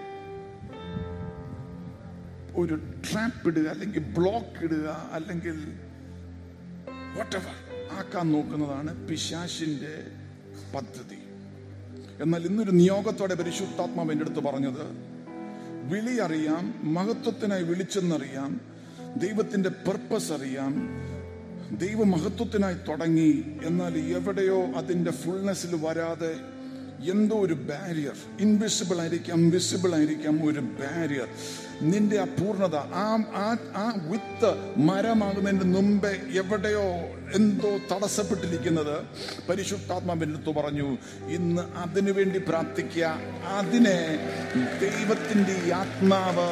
ഒരു ട്രാപ്പ് ഇടുക അല്ലെങ്കിൽ ബ്ലോക്ക് ഇടുക അല്ലെങ്കിൽ whatever ആക്കാൻ നോക്കുന്നതാണ് പിശാശിന്റെ പദ്ധതി എന്നാൽ ഇന്നൊരു നിയോഗത്തോടെ പരിശുദ്ധാത്മാവ് എൻ്റെ അടുത്ത് പറഞ്ഞത് വിളി അറിയാം മഹത്വത്തിനായി വിളിച്ചെന്നറിയാം ദൈവത്തിന്റെ പർപ്പസ് അറിയാം ദൈവ മഹത്വത്തിനായി തുടങ്ങി എന്നാൽ എവിടെയോ അതിന്റെ ഫുൾനെസ്സിൽ വരാതെ എന്തോ ഒരു ബാരിയർ ഇൻവിസിബിൾ ആയിരിക്കാം വിസിബിൾ ആയിരിക്കാം ഒരു ബാരിയർ നിന്റെ ആ പൂർണ്ണത ആ ആ ആ വിത്ത് മരമാകുന്നതിന് മുമ്പേ എവിടെയോ എന്തോ തടസ്സപ്പെട്ടിരിക്കുന്നത് പരിശുദ്ധാത്മാവിൻ്റെ അടുത്ത് പറഞ്ഞു ഇന്ന് അതിനു വേണ്ടി പ്രാർത്ഥിക്കുക അതിനെ ദൈവത്തിന്റെ ഈ ആത്മാവ്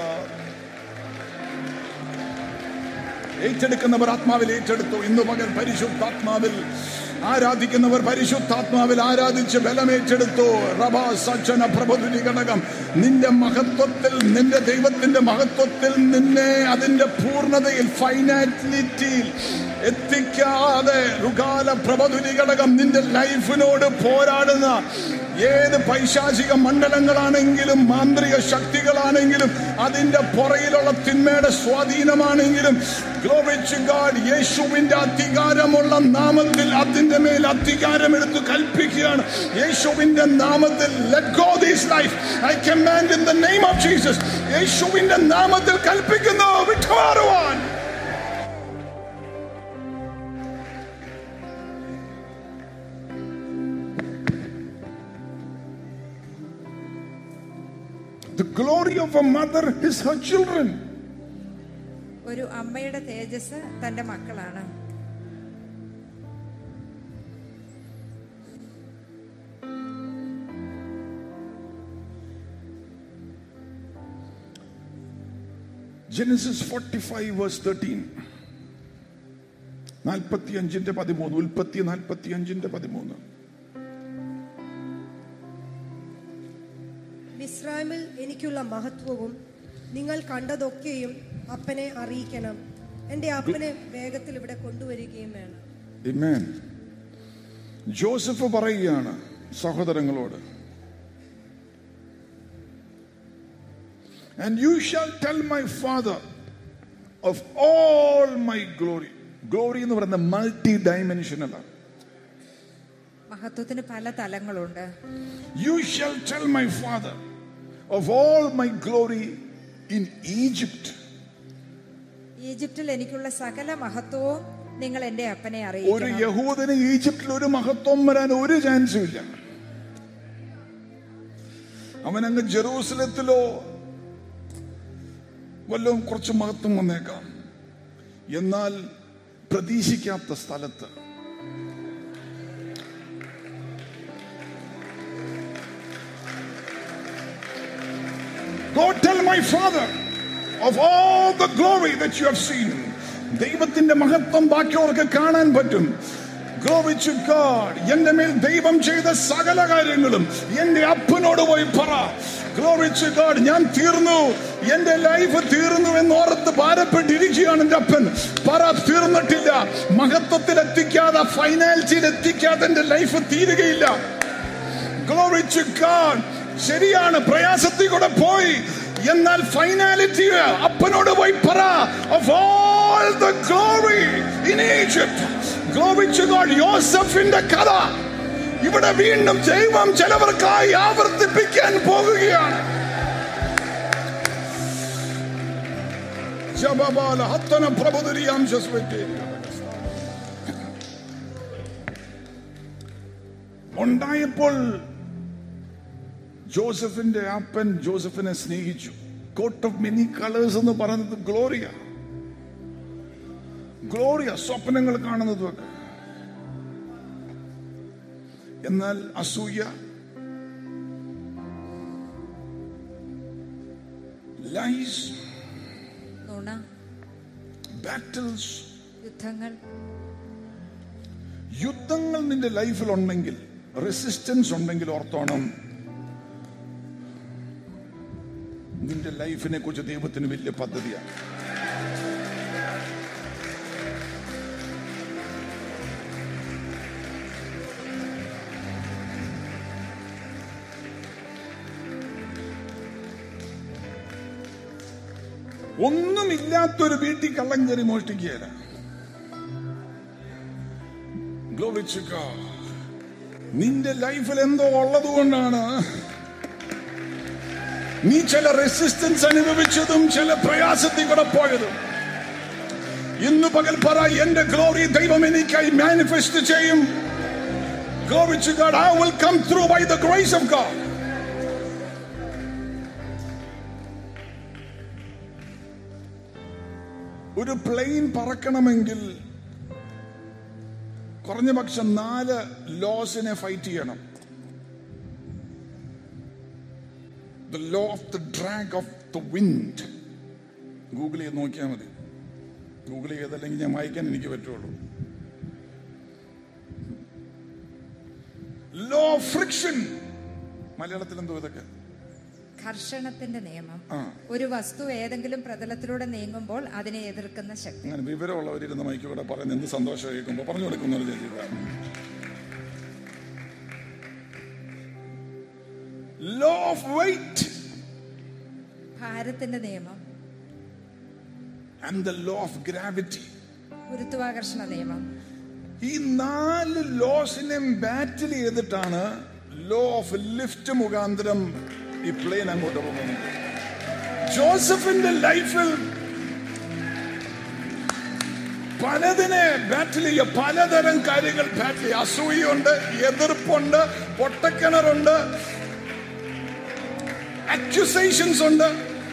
ഏറ്റെടുക്കുന്നവർ ആത്മാവിൽ ഏറ്റെടുത്തു ഇന്ന് പകൽ പരിശുദ്ധാത്മാവിൽ ആരാധിക്കുന്നവർ പരിശുദ്ധാത്മാവിൽ ആരാധിച്ച് ബലമേറ്റെടുത്തു റബ സജ്ജന പ്രബുദ്ധി ഘടകം നിന്റെ മഹത്വത്തിൽ നിന്റെ ദൈവത്തിന്റെ മഹത്വത്തിൽ നിന്നെ അതിന്റെ പൂർണ്ണതയിൽ ഫൈനാലിറ്റിയിൽ എത്തിക്കാതെ റുകാല പ്രബുദ്ധി ഘടകം നിന്റെ ലൈഫിനോട് പോരാടുന്ന ഏത് പൈശാചിക മണ്ഡലങ്ങളാണെങ്കിലും മാന്ത്രിക ശക്തികളാണെങ്കിലും അതിന്റെ പുറയിലുള്ള തിന്മയുടെ സ്വാധീനമാണെങ്കിലും Glory to God, യേശുവിന്റെ അധികാരമുള്ള നാമത്തിൽ അതിന്റെ മേൽ അധികാരം എടുത്ത് കൽപ്പിക്കുകയാണ് യേശുവിന്റെ നാമത്തിൽ let go this life I command in the name of Jesus യേശുവിന്റെ നാമത്തിൽ കൽപ്പിക്കുന്നു വിട്ടുമാറുവാൻ The glory of a mother is her children. ഒരു അമ്മയുടെ തേജസ് തന്റെ മക്കളാണ് Genesis 45 verse 13. നാൽപ്പത്തി അഞ്ചിന്റെ പതിമൂന്ന് ഉൽപ്പത്തി നാൽപ്പത്തി അഞ്ചിന്റെ പതിമൂന്ന് മിസ്രൈമിൽ എനിക്കുള്ള മഹത്വവും നിങ്ങൾ കണ്ടതൊക്കെയും അപ്പനെ അറിയിക്കണം എന്റെ അപ്പനെ വേഗത്തിൽ ഇവിടെ കൊണ്ടുവരികയും വേണം Amen. ജോസഫ് പറയുകയാണ് സഹോദരങ്ങളോട് And you shall tell my father of all my glory. Glory എന്ന് പറയുന്ന മൾട്ടി ഡയമെൻഷനലാണ് മഹത്വത്തിന് പല തലങ്ങളുണ്ട് You shall tell my father of all my glory in Egypt. ഈജിപ്തിൽ എനിക്കുള്ള സകല മഹത്വവും നിങ്ങൾ എന്റെ അപ്പനെ ഒരു അറിയിക്കണം യഹൂദന് ഈജിപ്തിൽ ഒരു മഹത്വം വരാൻ ഒരു ചാൻസും ഇല്ല അവൻ അങ്ങ് ജെറൂസലത്തിലോ വല്ലതും കുറച്ച് മഹത്വം വന്നേക്കാം എന്നാൽ പ്രതീക്ഷിക്കാത്ത സ്ഥലത്ത് Go tell my father of all the glory that you have seen. ദൈവത്തിന്റെ മഹത്വം ബാക്കിയവർക്ക് കാണാൻ പറ്റും Glory to God. എന്റെ മേൽ ദൈവം ചെയ്ത സകല കാര്യങ്ങളും എന്റെ അപ്പനോട് പോയി പറ Glory to God. ഞാൻ തീർന്നു എന്റെ ലൈഫ് തീർന്നു എന്ന് ഓർത്ത് ഭാരപ്പെട്ടിരിക്കുകയാണ് എന്റെ അപ്പൻ പറ തീർന്നിട്ടില്ല മഹത്വത്തിൽ എത്തിക്കാതെ ഫൈനാൻസിൽ എത്തിക്കാതെ എന്റെ ലൈഫ് തീരുകയില്ല Glory to God. ശരിയാണ് പ്രയാസത്തിൽ കൂടെ പോയി എന്നാൽ ഫൈനാലിറ്റി അപ്പനോട് പോയി പറ of all the glory in Egypt glory to God യോസഫിന്റെ കഥ ഇവിടെ വീണ്ടും ദൈവം ചിലവർക്കായി ആവർത്തിപ്പിക്കാൻ പോകുകയാണ് ജപബാല ഹത്തന പ്രഭുദരിയാം ഉണ്ടായപ്പോൾ ജോസഫിന്റെ അപ്പൻ ജോസഫിനെ സ്നേഹിച്ചു കോട്ട് ഓഫ് മെനി കളേഴ്സ് എന്ന് പറയുന്നത് ഗ്ലോറിയ ഗ്ലോറിയ സ്വപ്നങ്ങൾ കാണുന്നതുമൊക്കെ എന്നാൽ അസൂയ ലൈസ് നുണ ബാറ്റിൽസ് യുദ്ധങ്ങൾ യുദ്ധങ്ങൾ നിന്റെ ലൈഫിൽ ഉണ്ടെങ്കിൽ റെസിസ്റ്റൻസ് ഉണ്ടെങ്കിൽ ഓർത്തോണം നിന്റെ ലൈഫിനെ കുറിച്ച് ദൈവത്തിന് വലിയ പദ്ധതിയാണ് ഒന്നുമില്ലാത്തൊരു വീട്ടിൽ കള്ളം കയറി മോഷ്ടിക്കുകയല്ല Glory to God. നിന്റെ ലൈഫിൽ എന്തോ ഉള്ളത് കൊണ്ടാണ് നീ ചില റെസിസ്റ്റൻസ് അനുഭവിച്ചതും ചില പ്രയാസത്തിൽ കൂടെ പോയതും ഇന്ന് പകൽ പറ എന്റെ ഗ്ലോറി ദൈവം എനിക്കായി മാനിഫെസ്റ്റ് ചെയ്യും Glory to God. I will come through by the grace of God. ഒരു പ്ലെയിൻ പറക്കണമെങ്കിൽ കുറഞ്ഞ പക്ഷം നാല് ലോസിനെ ഫൈറ്റ് ചെയ്യണം the law of the drag of the wind Google ചെയ്ത് നോക്കിയാൽ മതി ഗൂഗിൾ ചെയ്തല്ലെങ്കിൽ ഞാൻ വായിക്കാൻ എനിക്ക് പറ്റുള്ളൂ ലോ ഓഫ് ഫ്രിക്ഷൻ മലയാളത്തിൽ എന്തോ ഇതൊക്കെ ഘർഷണത്തിന്റെ നിയമം ആ. ഒരു വസ്തു ഏതെങ്കിലും പ്രതലത്തിലൂടെ നീങ്ങുമ്പോൾ അതിനെ എതിർക്കുന്ന ശക്തി അങ്ങനെ വിവരമുള്ളവരിരുന്ന് മൈക്ക് കൂടെ പറയുന്ന എന്ത് സന്തോഷം കേൾക്കുമ്പോൾ പറഞ്ഞു കൊടുക്കുന്നവർ ചെയ്തതാണ് ലോ ഓഫ് വെയിറ്റ് ഭാരത്തിന്റെ നിയമം and the law of gravity ഗുരുത്വാകർഷണ നിയമം ഈ നാല് ലോസിനെയും ബാറ്റിൽ ചെയ്തിട്ടാണ് ലോ ഓഫ് ലിഫ്റ്റ് മുഖാന്തരം ഈ പ്ലെയിൻ അങ്ങോട്ട് പോകുന്നത് ജോസഫിന്റെ ലൈഫിൽ പലതിനെ ബാറ്റിൽ ചെയ്യുക പലതരം കാര്യങ്ങൾ ബാറ്റിൽ ചെയ്യുക അസൂയുണ്ട് എതിർപ്പുണ്ട് പൊട്ടക്കിണറുണ്ട് അക്യുസേഷൻസ് ഉണ്ട്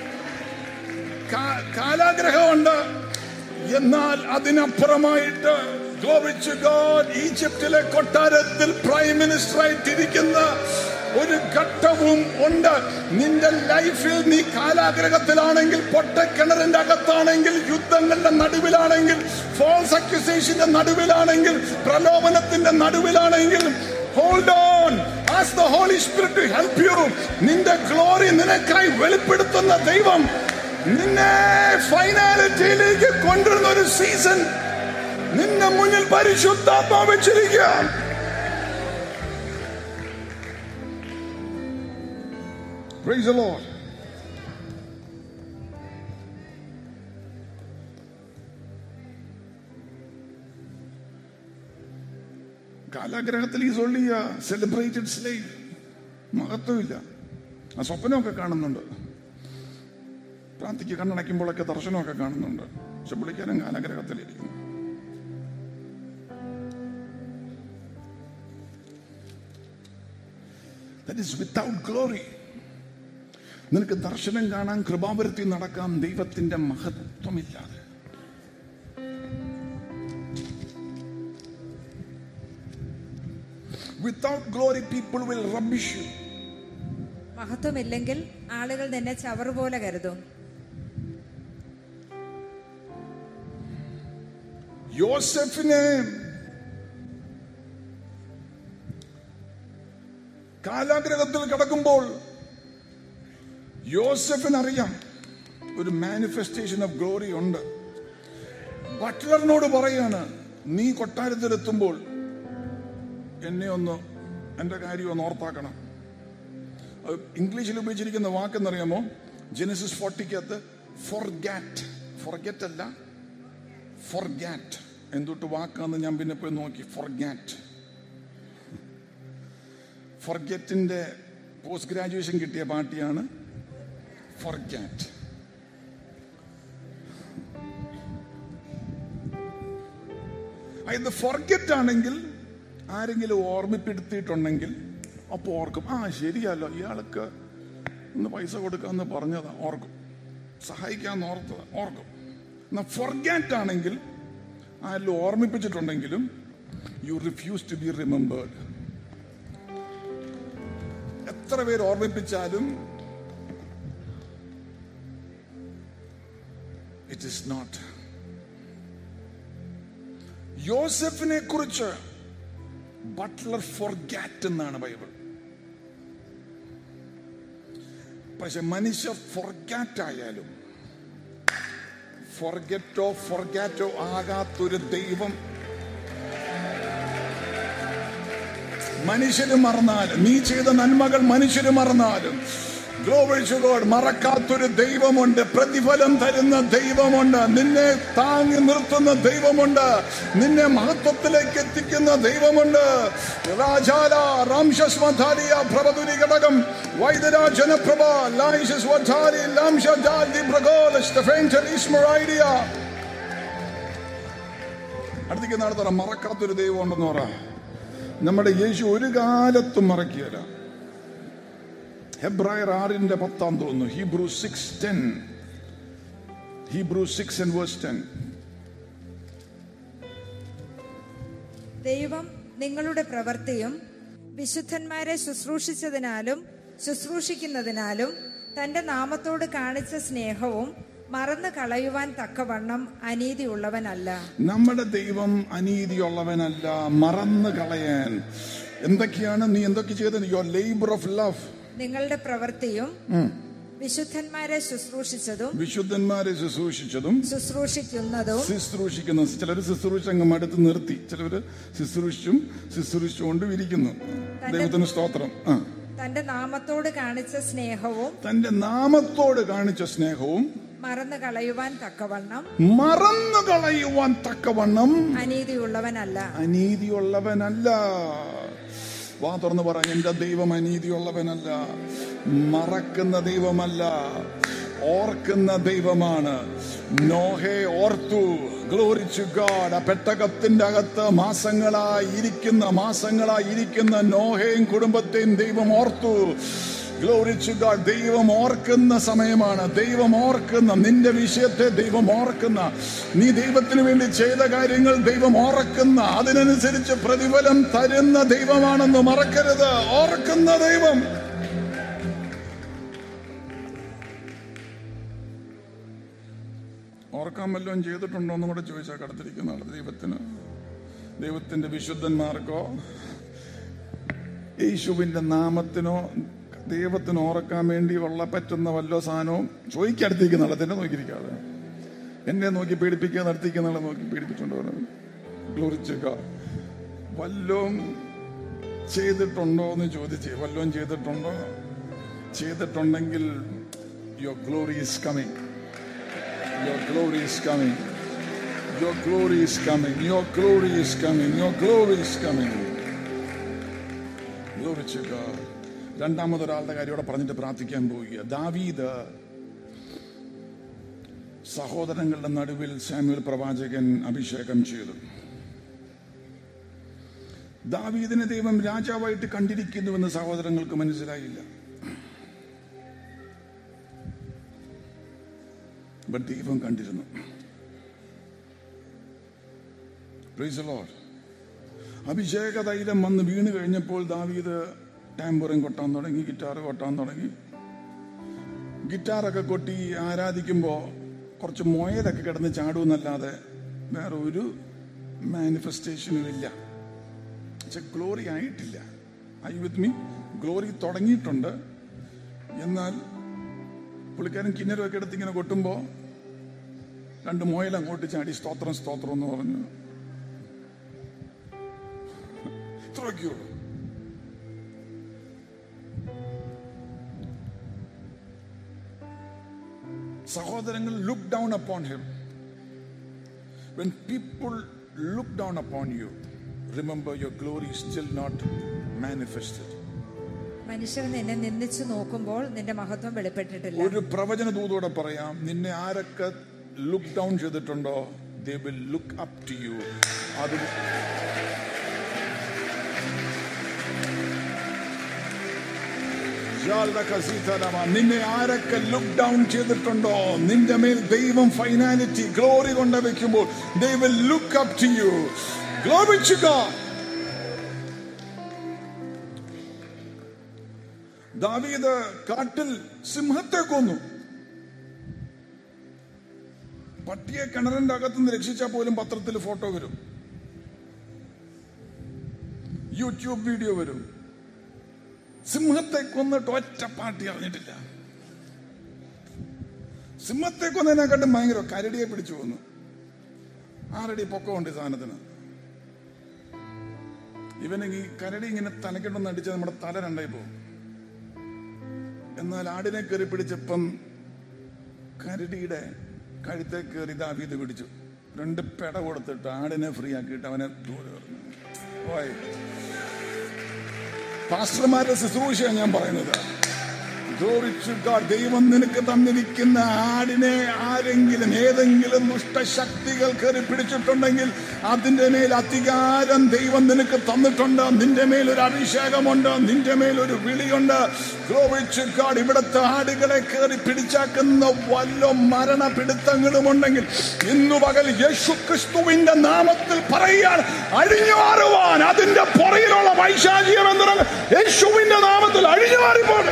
കാ- കാലാഗ്രഹമുണ്ട് എന്നാൽ അതിനപ്പുറമായിട്ട് Glory to God, ഈജിപ്തിലെ കൊട്ടാരത്തിൽ പ്രൈം മിനിസ്റ്റർ ആയിട്ടിരിക്കുന്ന ഒരു ഘട്ടവും ഉണ്ട് നിന്റെ ലൈഫിൽ നീ കാലാഗ്രഹത്തിലാണെങ്കിൽ പൊട്ടക്കിണറിന്റെ അകത്താണെങ്കിൽ യുദ്ധങ്ങളുടെ നടുവിലാണെങ്കിൽ ഫോൾസ് അക്യുസേഷന്റെ നടുവിലാണെങ്കിൽ പ്രലോഭനത്തിന്റെ നടുവിലാണെങ്കിൽ hold on as the Holy Spirit to help you നിന്റെ ഗ്ലോറി നിനക്കായി വെളിപ്പെടുത്തുന്ന ദൈവം നിന്നെ ഫൈനാലിറ്റിയിലേക്ക് കൊണ്ടുവരുന്ന ഒരു സീസൺ നിന്റെ മുന്നിൽ പരിശുദ്ധാത്മാ വെച്ചിരിക്കുക Praise the Lord. കാലാഗ്രഹത്തിൽ ഈ സൊള്ളി സെലിബ്രേറ്റഡ് സ്ലൈവ് മഹത്വമില്ല ആ സ്വപ്നമൊക്കെ കാണുന്നുണ്ട് പ്രാർത്ഥിക്ക് കണ്ണടയ്ക്കുമ്പോഴൊക്കെ ദർശനമൊക്കെ കാണുന്നുണ്ട് പക്ഷെ പുള്ളിക്കാരൻ കാലഗ്രഹത്തിലിരിക്കുന്നു ദാറ്റ് ഇസ് വിത്തൗട്ട് ഗ്ലോറി നിനക്ക് ദർശനം കാണാൻ കൃപാവരത്തി നടക്കാം ദൈവത്തിന്റെ മഹത്വമില്ലാതെ without glory people will rubbish you മഹത്വമില്ലെങ്കിൽ ആളുകൾ നിന്നെ ചവറുപോലെ കരുതും യോസഫിനെ കാലാഗ്രഹത്തിൽ കിടക്കുമ്പോൾ യോസഫിന് അറിയാം ഒരു മാനിഫെസ്റ്റേഷൻ ഓഫ് ഗ്ലോറി ഉണ്ട് ബട്ട്ലറിനോട് പറയാണ് നീ കൊട്ടാരത്തിലെത്തുമ്പോൾ എന്നെ ഒന്ന് എന്റെ കാര്യം ഒന്ന് ഓർത്താക്കണം അത് ഇംഗ്ലീഷിൽ ഉപയോഗിച്ചിരിക്കുന്ന വാക്കെന്നറിയാമോ ജെനസിസ് ഫോർട്ടിക്കകത്ത് ഫോർഗാറ്റ് ഫോർഗെറ്റ് അല്ല ഫോർഗാറ്റ് എന്തൊട്ട് വാക്കാന്ന് ഞാൻ പിന്നെ പോയി നോക്കി ഫോർഗാറ്റ് ഫോർഗെറ്റിന്റെ പോസ്റ്റ് ഗ്രാജുവേഷൻ കിട്ടിയ പാർട്ടിയാണ് ഫോർഗാറ്റ് ഇത് ഫോർഗെറ്റ് ആണെങ്കിൽ ആരെങ്കിലും ഓർമ്മിപ്പെടുത്തിയിട്ടുണ്ടെങ്കിൽ അപ്പോൾ ഓർക്കും ആ ശരിയല്ലോ ഇയാൾക്ക് ഒന്ന് പൈസ കൊടുക്കാന്ന് പറഞ്ഞതാ ഓർക്കും സഹായിക്കാന്ന് ഓർത്തത് ഓർക്കും എന്നാൽ ഫോർഗാറ്റ് ആണെങ്കിൽ ആരെങ്കിലും ഓർമ്മിപ്പിച്ചിട്ടുണ്ടെങ്കിലും you refuse to be remembered എത്ര പേര് ഓർമ്മിപ്പിച്ചാലും ഇറ്റ് ഇസ് നോട്ട് യോസഫിനെ കുറിച്ച് ബട്ട്ലർ ഫോർഗാറ്റ് എന്നാണ് ബൈബിൾ പക്ഷെ മനുഷ്യർ ഫോർഗാറ്റ് ആയാലും ഫോർഗെറ്റോ ഫോർഗാറ്റോ ആകാത്തൊരു ദൈവം മനുഷ്യര് മറന്നാലും നീ ചെയ്ത നന്മകൾ മനുഷ്യര് മറന്നാലും Glory to God. മറക്കാത്തൊരു ദൈവമുണ്ട് പ്രതിഫലം തരുന്ന ദൈവമുണ്ട് നിന്നെ താങ്ങി നിർത്തുന്ന ദൈവമുണ്ട് നിന്നെ മഹത്വത്തിലേക്ക് എത്തിക്കുന്ന ദൈവമുണ്ട് രാജാല രാംശസ്വധാരിയ പ്രഭതുരി ഘടകം വൈദ്യരാജനപ്രഭ ലാംശസ്വധാരി ലാംശാദി പ്രഗോല സ്റ്റഫേൻചൽ ഇസ്മറൈഡിയ അടുത്തേക്ക് നടത്തറ മറക്കാത്തൊരു ദൈവം ഉണ്ടെന്ന് പറ നമ്മുടെ യേശു ഒരു കാലത്തും മറക്കിയല്ല ഹെബ്രായർ ആറിന്റെ പത്താം തോന്നുന്നു Hebrew six ten Hebrew six and verse ten ദൈവം നിങ്ങളുടെ പ്രവൃത്തിയും വിശുദ്ധന്മാരെ ശുശ്രൂഷിച്ചതിനാലും ശുശ്രൂഷിക്കുന്നതിനാലും തന്റെ നാമത്തോട് കാണിച്ച സ്നേഹവും മറന്നു കളയുവാൻ തക്കവണ്ണം അനീതിയുള്ളവനല്ല നമ്മുടെ ദൈവം അനീതിയുള്ളവനല്ല മറന്നു കളയാൻ എന്തൊക്കെയാണ് നീ എന്തൊക്കെ ചെയ്തത് യുവർ ലേബർ ഓഫ് ലവ് നിങ്ങളുടെ പ്രവൃത്തിയും വിശുദ്ധന്മാരെ ശുശ്രൂഷിച്ചതും വിശുദ്ധന്മാരെ ശുശ്രൂഷിച്ചതും ശുശ്രൂഷിക്കുന്നതും ശുശ്രൂഷിക്കുന്ന ചിലർ ശുശ്രൂഷ അങ്ങ് അടുത്ത് നിർത്തി ചിലര് ശുശ്രൂഷിച്ചും ശുശ്രൂഷിച്ചുകൊണ്ടും ഇരിക്കുന്നു ദൈവത്തിന് സ്തോത്രം ആ തന്റെ നാമത്തോട് കാണിച്ച സ്നേഹവും തന്റെ നാമത്തോട് കാണിച്ച സ്നേഹവും മറന്നു കളയുവാൻ തക്കവണ്ണം മറന്നു കളയുവാൻ തക്കവണ്ണം അനീതിയുള്ളവനല്ല അനീതിയുള്ളവനല്ല വാ തുറന്ന് പറ എന്റെ ദൈവം അനീതിയുള്ളവനല്ല മറക്കുന്ന ദൈവമല്ല ഓർക്കുന്ന ദൈവമാണ് നോഹെ ഓർത്തു ഗ്ലോറിച്ചു ഗാഡ് ആ പെട്ടകത്തിന്റെ അകത്ത് മാസങ്ങളായി ഇരിക്കുന്ന മാസങ്ങളായി ഇരിക്കുന്ന നോഹയും കുടുംബത്തെയും ദൈവം ഓർത്തു ഗ്ലോറിച്ചു ഗാഡ് ദൈവം ഓർക്കുന്ന സമയമാണ് ദൈവം ഓർക്കുന്ന നിന്റെ വിഷയത്തെ ദൈവം ഓർക്കുന്ന നീ ദൈവത്തിന് വേണ്ടി ചെയ്ത കാര്യങ്ങൾ ദൈവം ഓർക്കുന്ന അതിനനുസരിച്ച് പ്രതിഫലം തരുന്ന ദൈവമാണെന്ന് മറക്കരുത് ഓർക്കുന്ന ദൈവം ഓർക്കാൻ വല്ലതും ചെയ്തിട്ടുണ്ടോ എന്നും കൂടെ ചോദിച്ചാൽ കടത്തിരിക്കുന്ന ആള് ദൈവത്തിന് ദൈവത്തിന്റെ വിശുദ്ധന്മാർക്കോ യേശുവിന്റെ നാമത്തിനോ ദൈവത്തിന് ഓർക്കാൻ വേണ്ടി ഉള്ള പറ്റുന്ന വല്ലോ സാധനവും ചോദിക്കടുത്തേക്ക് നടത്തിനെ നോക്കിയിരിക്കാതെ എന്നെ നോക്കി പേടിപ്പിക്കുക നടത്തിക്കുന്ന ആളെ നോക്കി പേടിപ്പിച്ചുകൊണ്ട് ഗ്ലോറിച്ചേക്ക വല്ലോം ചെയ്തിട്ടുണ്ടോ എന്ന് ചോദിച്ചേ വല്ലോം ചെയ്തിട്ടുണ്ടോ ചെയ്തിട്ടുണ്ടെങ്കിൽ your glory is coming your glory is coming your glory is coming your glory is coming your glory is coming Glory to God. രണ്ടാമതൊരാളുടെ കാര്യം ഇവിടെ പറഞ്ഞിട്ട് പ്രാർത്ഥിക്കാൻ പോവുക ദാവീദ് സഹോദരങ്ങളുടെ നടുവിൽ സാമ്യുൽ പ്രവാചകൻ അഭിഷേകം ചെയ്തു ദാവീദിനെ ദൈവം രാജാവായിട്ട് കണ്ടിരിക്കുന്നുവെന്ന് സഹോദരങ്ങൾക്ക് മനസ്സിലായില്ല ബട്ട് ദൈവം കണ്ടിരുന്നു Praise the Lord. അഭിഷേക തൈലം വന്ന് വീണ് കഴിഞ്ഞപ്പോൾ ദാവീദ് ടാമ്പറിൻ കൊട്ടാൻ തുടങ്ങി ഗിറ്റാർ കൊട്ടാൻ തുടങ്ങി ഗിറ്റാറൊക്കെ കൊട്ടി ആരാധിക്കുമ്പോൾ കുറച്ച് മൊയലൊക്കെ കിടന്ന് ചാടുമെന്നല്ലാതെ വേറെ ഒരു മാനിഫെസ്റ്റേഷനും ഇല്ല പക്ഷെ ഗ്ലോറി ആയിട്ടില്ല ഐ വിത്ത് മീ ഗ്ലോറി തുടങ്ങിയിട്ടുണ്ട് എന്നാൽ പുള്ളിക്കാരൻ കിന്നരമൊക്കെ എടുത്ത് ഇങ്ങനെ കൊട്ടുമ്പോൾ രണ്ട് മോയിൽ അങ്ങോട്ട് ചാടി സ്തോത്രം സ്തോത്രം എന്ന് പറഞ്ഞു ഇത്രയൊക്കെയുള്ളൂ സഹോദരങ്ങൾ look down upon him when people look down upon you remember your glory still not manifested മനുഷ്യർ നിന്നെ നിന്ദിച്ചു നോക്കുമ്പോൾ നിന്റെ മഹത്വം വെളിപ്പെട്ടിട്ടില്ല ഒരു പ്രവചന ദൂതോടെ പറയാം നിന്നെ ആരൊക്കെ ലുക്ക് ഡൗൺ ചെയ്തിട്ടുണ്ടോ they will look up to you അത് നിന്നെ ആരൊക്കെ ലുക്ക് ഡൗൺ ചെയ്തിട്ടുണ്ടോ നിന്റെ മേൽ ദൈവം ഫൈനാലിറ്റി ഗ്ലോറി കൊണ്ട് വെക്കുമ്പോൾ they will look up to you glory to God ദാവീദ് കാട്ടിൽ സിംഹത്തെ കൊന്നു പട്ടിയെ കിണറിന്റെ അകത്തുനിന്ന് രക്ഷിച്ചാൽ പോലും പത്രത്തിൽ ഫോട്ടോ വരും യൂട്യൂബ് വീഡിയോ വരും സിംഹത്തെ കൊന്നിട്ട് ഒറ്റ പാട്ടി അറിഞ്ഞിട്ടില്ല സിംഹത്തെ കൊന്നതിനെക്കാട്ടും ഭയങ്കര കരടിയെ പിടിച്ചു കൊന്നു ആരടി പൊക്കമുണ്ട് ഈ സാധനത്തിന് ഇവന് ഈ കരടി ഇങ്ങനെ തലക്കെട്ടൊന്ന് അടിച്ചാൽ നമ്മുടെ തല രണ്ടായി പോകും എന്നാൽ ആടിനെ കയറി പിടിച്ചപ്പം കരടിയുടെ കഴുത്തെ കയറി ദാവീത് പിടിച്ചു രണ്ട് പെട കൊടുത്തിട്ട് ആടിനെ ഫ്രീ ആക്കിയിട്ട് അവനെ ദൂരെ എറിഞ്ഞു. പോയി പാസ്റ്റർമാരുടെ ശുശ്രൂഷയാണ് ഞാൻ പറയുന്നത് Glory to God. ദൈവം നിനക്ക് തന്നിരിക്കുന്ന ആടിനെ ആരെങ്കിലും ഏതെങ്കിലും ദുഷ്ടശക്തികൾ കയറി പിടിച്ചിട്ടുണ്ടെങ്കിൽ അതിന്റെ മേൽ അധികാരം ദൈവം നിനക്ക് തന്നിട്ടുണ്ട് നിന്റെ മേൽ ഒരു അഭിഷേകമുണ്ട് നിന്റെ മേൽ ഒരു വിളിയുണ്ട് Glory to God. ഇവിടുത്തെ ആടുകളെ കയറി പിടിച്ചാക്കുന്ന വല്ല മരണപിടുത്തങ്ങളും ഉണ്ടെങ്കിൽ ഇന്നു പകൽ യേശു ക്രിസ്തുവിന്റെ നാമത്തിൽ പറയാൻ അഴിഞ്ഞു മാറുവാൻ അതിന്റെ പുറയിലുള്ള വൈശാചികം എന്തിനാണ് യേശുവിന്റെ നാമത്തിൽ അഴിഞ്ഞു മാറിപ്പോട്ടെ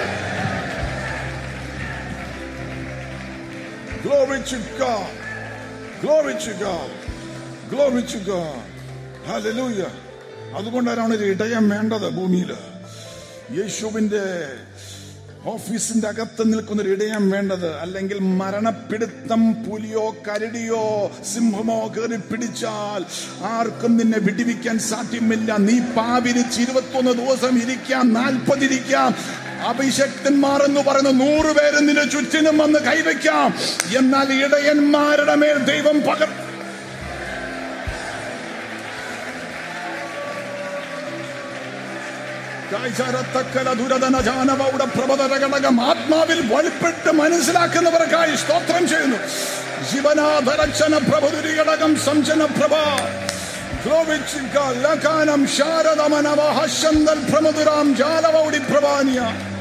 Glory to God. Glory to God. Glory to God. Hallelujah. അതുകൊണ്ടാണ് ഒരു ഇടയം വേണ്ടത് ഭൂമിയിൽ യേശുവിന്റെ ഓഫീസിന്റെ അകത്ത് നിൽക്കുന്ന ഒരു ഇടയം വേണ്ടത് അല്ലെങ്കിൽ മരണപ്പിടുത്തം പുലിയോ കരടിയോ സിംഹമോ കയറി പിടിച്ചാൽ ആർക്കും നിന്നെ വിടിവിക്കാൻ സാധ്യമില്ല നീ പാവിരിച്ച് ഇരുപത്തൊന്ന് ദിവസം ഇരിക്കാം നാൽപ്പതിരിക്കാം അഭിഷക്തന്മാർ എന്ന് പറയുന്ന നൂറ് പേര് നിന്റെ ചുറ്റിനും വന്ന് കൈവയ്ക്കാം എന്നാൽ ഇടയന്മാരുടെ മേൽ ദൈവം പകർ കാഴ്ചരത്തക്കല ദുരതന ജാനവയുടെ പ്രബോധന ഘടകം ആത്മാവിൽ വെളിപ്പെട്ട് മനസ്സിലാക്കുന്നവർക്കായി സ്തോത്രം ചെയ്യുന്നു ശിവനാധരച്ചന പ്രഭുരി ഘടകം സംജന പ്രഭ ലകാനം ശാരദമനവ ഹശന്തൽ പ്രമധുരാം ജാലവൗടി പ്രഭാനിയ